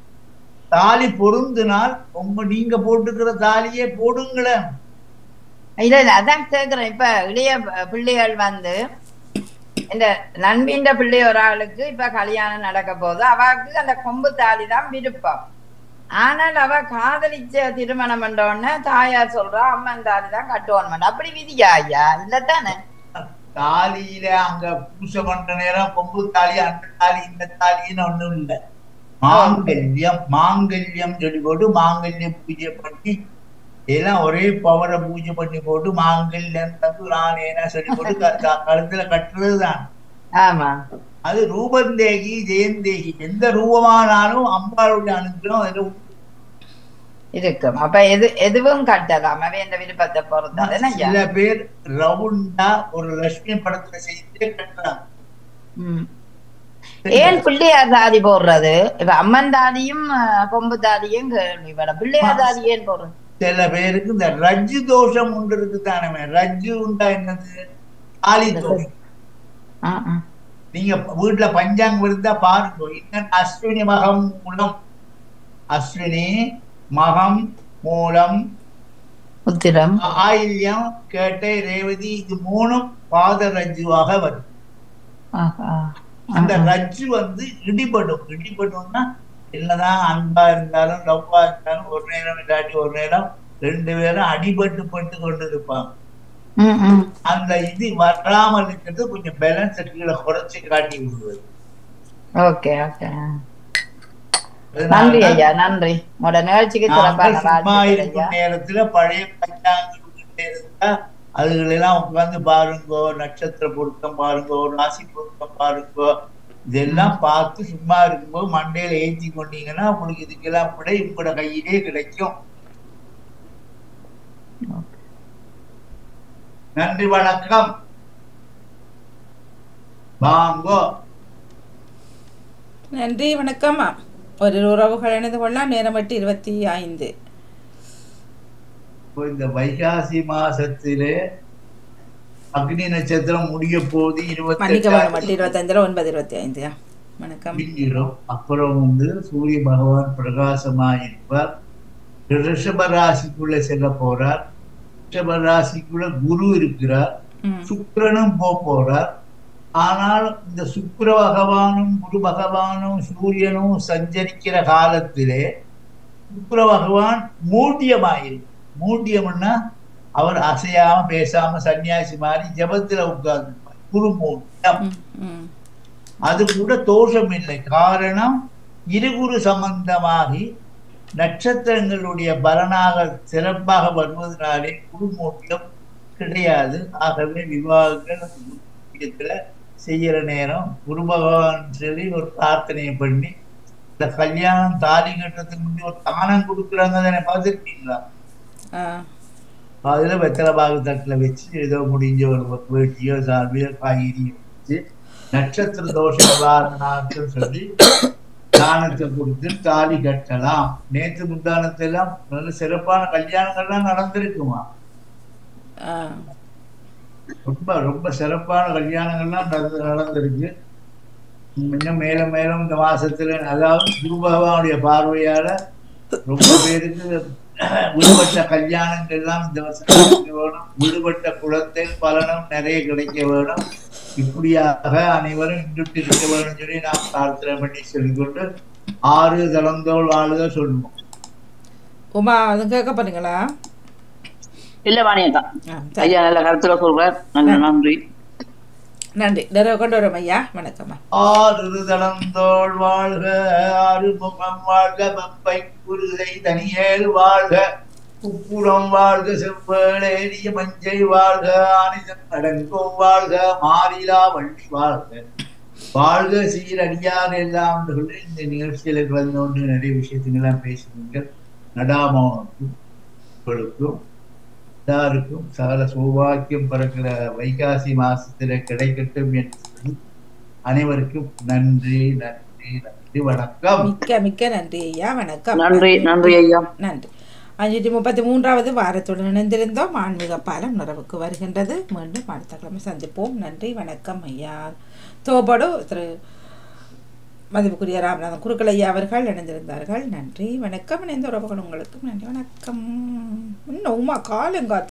தாலி பொருந்தினால் உங்க நீங்க போட்டுக்கிற தாலியே போடுங்களேன் இல்ல இல்ல அதான் கேக்குறேன் இப்ப இளைய ப- பிள்ளைகள் வந்து இந்த நண்பின்ற பிள்ளை ஒரு ஆளுக்கு இப்ப கல்யாணம் நடக்க போது அவளுக்கு அந்த கொம்பு தாலி தான் விருப்பம் ஆனால் அவ காதலிச்ச திருமணம் பண்ற உடனே தாயார் சொல்றா அம்மன் தாலி தான் கட்டுவோம் அப்படி விதியா ஐயா இல்லத்தானே தாலியில அங்க பூசை பண்ற நேரம் கொம்பு தாலி அந்த தாலி இந்த தாலின்னு ஒண்ணும் இல்லை மாங்கல்யம் மாங்கல்யம் சொல்லி போட்டு மாங்கல்ய பூஜை பண்ணி எல்லாம் ஒரே பவரை பூஜை பண்ணி போட்டு மாங்கல்யம் தந்து நானேனா சொல்லி போட்டு க- க- கழுத்துல கட்டுறதுதான் ஆமா அது ரூபந்தேகி ஜெயந்தேகி எந்த ரூபமானாலும் அம்பாளுடைய அனுகிரகம் அதுல உண்டு. இருக்கும் அப்ப எது எதுவும் கட்டலாம் அவ இந்த விருப்பத்தை பொறுத்தது ஐயா சில பேர் ரவுண்டா ஒரு லட்சுமி படத்துல செய்து கட்டுறாங்க ம். ஏன் பிள்ளையார் தாதி போடுறது இப்ப அம்மன் தாதியும் அஹ், கொம்பு தாதியும் கேள்விப்பட பிள்ளையார் தாதி ஏன் போடுறது சில பேருக்கு இந்த ரஜ்ஜு தோஷம் உண்டு இருக்குதானே ரஜ்ஜு உண்டா என்னது தாலி தோஷம் ஆ, ஆ. நீங்க வீட்டுல பஞ்சாங்கம் இருந்தா பாருங்க இன்னும் அஸ்வினி மகம் மூலம் அஸ்வினி மகம் மூலம் உத்திரம் ஆயில்யம் கேட்டை ரேவதி இது மூணும் பாத ரஜ்ஜுவாக வரும் ஆ, ஆ. அந்த ரஜ்ஜு வந்து இடிபடும் இடிபடும்னா என்னதான் அன்பா இருந்தாலும் லவ்வா இருந்தாலும் ஒரு நேரம் இல்லாட்டி ஒரு நேரம் ரெண்டு பேரும் அடிபட்டு பட்டு கொண்டு இருப்பாங்க ம், ம். அந்த இது வராமல் இருக்கிறது கொஞ்சம் பேலன்ஸ் கீழே குறைச்சு காட்டி விடுவது ஓகே ஓகே நன்றி ஐயா நன்றி உங்களோட நிகழ்ச்சிக்கு சிறப்பான நாங்கள் சும்மா வாழ்த்துக்கள் ஐயா இருக்கும் நேரத்துல பழைய பஞ்சாங்கம் கிட்ட இருந்தா அதுகளெல்லாம் உட்கார்ந்து பாருங்கோ நட்சத்திர பொருத்தம் பாருங்கோ ராசி பொருத்தம் பாருங்கோ இதெல்லாம் பார்த்து சும்மா இருக்கும்போது மண்டையில ஏற்றி கொண்டீங்கன்னா உங்களுக்கு இதுக்கெல்லாம் விடை உங்களோட கையிலே கிடைக்கும் நன்றி வணக்கம் வாங்கோ நன்றி வணக்கம் ஒரு உறவுகள் இணைந்து கொள்ளலாம் நேரம் எட்டு இருபத்தி ஐந்து இப்போ இந்த வைகாசி மாசத்திலே அக்னி நட்சத்திரம் முடிய போது மன்னிக்க வேணும் இருபத்தி எட்டு இருபத்தஞ்சுல ஒன்பது இருபத்தி ஐந்து வணக்கம் முடிஞ்சிடும் அப்புறம் வந்து சூரிய பகவான் பிரகாசமாயிருப்பார் ரிஷப ராசிக்குள்ள செல்ல போறார் ரிஷப ராசிக்குள்ள குரு இருக்கிறார் ம் சுக்கிரனும் போக போறார் ஆனால் இந்த சுக்கிர பகவானும் குரு பகவானும் சூரியனும் சஞ்சரிக்கிற காலத்திலே சுக்கிர பகவான் மூட்டியமாயிருக்கு மூட்டியம்னா அவர் அசையாம பேசாம சன்னியாசி மாதிரி ஜபத்துல உட்கார்ந்து குரு மூட்டியம் ம், ம் அது கூட தோஷம் இல்லை காரணம் இருகுரு சம்பந்தமாகி நட்சத்திரங்களுடைய பலனாக சிறப்பாக வருவதனாலே குடும்பம் கிடையாது ஆகவே விவாகங்கள் விஷயத்துல செய்யற நேரம் குரு பகவான் சொல்லி ஒரு பிரார்த்தனையை பண்ணி இந்த கல்யாணம் தாலி கட்டுறதுக்கு முன்னாடி ஒரு தானம் கொடுக்குறாங்க தானே பார்த்துருக்கீங்களா ஆ அதுல வெத்தலை பாகு தட்டுல வச்சு ஏதோ முடிஞ்ச ஒரு வேட்டியோ சார்பியோ காய்கறியோ வச்சு நட்சத்திர தோஷ நிவாரணார்த்தம் சொல்லி தானத்தை கொடுத்து தாலி கட்டலாம் நேத்து முந்தானத்தெல்லாம் நல்ல சிறப்பான கல்யாணங்கள்லாம் நடந்திருக்குமா ஆ ரொம்ப ரொம்ப சிறப்பான கல்யாணங்கள்லாம் நடந்து- நடந்திருக்கு இன்னும் மேலும் மேலும் இந்த மாசத்துல அதாவது குரு பகவானுடைய பார்வையால ரொம்ப பேருக்கு விடுபட்ட கல்யாணங்கள்லாம் இந்த வருஷம் நடக்க வேணும் விடுபட்ட குலத்தை பலனும் நிறைய கிடைக்க வேணும் இப்படியாக அனைவரும் இன்றுட்டு இருக்க வேணும் சொல்லி நாம் பிரார்த்தனை பண்ணி சொல்லிக்கொண்டு ஆறு தளந்தோள் வாழ்க சொல்லுவோம் உமா அது கேட்க போறீங்களா இல்ல வாணியக்கா ஆ, சரி. ஐயா நல்ல கருத்துல சொல்றார் நல்ல நன்றி நன்றி நிறைய கொண்டு வரோம் ஐயா வணக்கம்மா ஆறு தளந்தோள் வாழ்க ஆறு முகம் வாழ்க பம்பை குருதை தனியேல் வாழ்க உப்புடம் வாழ்க செவ்வேளேறிய மஞ்சை வாழ்க ஆனிதன் அடங்கும் வாழ்க மாறிலா வள்ளி வாழ்க வாழ்க சீரடியார் எல்லாம் என்று சொல்லி இந்த நிகழ்ச்சியில கலந்து கொண்டு நிறைய விஷயத்துக்கெல்லாம் பேசுனீங்க நடாமோனுக்கும் உங்களுக்கும் எல்லாருக்கும் சகல சௌபாக்கியம் பிறக்கிற வைகாசி மாசத்துல கிடைக்கட்டும் என்று சொல்லி அனைவருக்கும் நன்றி நன்றி நன்றி வணக்கம் மிக்க மிக்க நன்றி ஐயா வணக்கம் நன்றி நன்றி ஐயா நன்றி அஞ்சூற்றி முப்பத்தி மூன்றாவது வாரத்துடன் இணைந்திருந்தோம் ஆன்மீக பாலம் நிறைவுக்கு வருகின்றது மீண்டும் அடுத்த கிழமை சந்திப்போம் நன்றி வணக்கம் ஐயா தோபடு திரு மதிப்புக்குரிய ராமநாதன் குருக்கள் ஐயா அவர்கள் இணைந்திருந்தார்கள் நன்றி வணக்கம் இணைந்த உறவுகள் உங்களுக்கும் நன்றி வணக்கம் இன்னும் உமா காலங்காத்து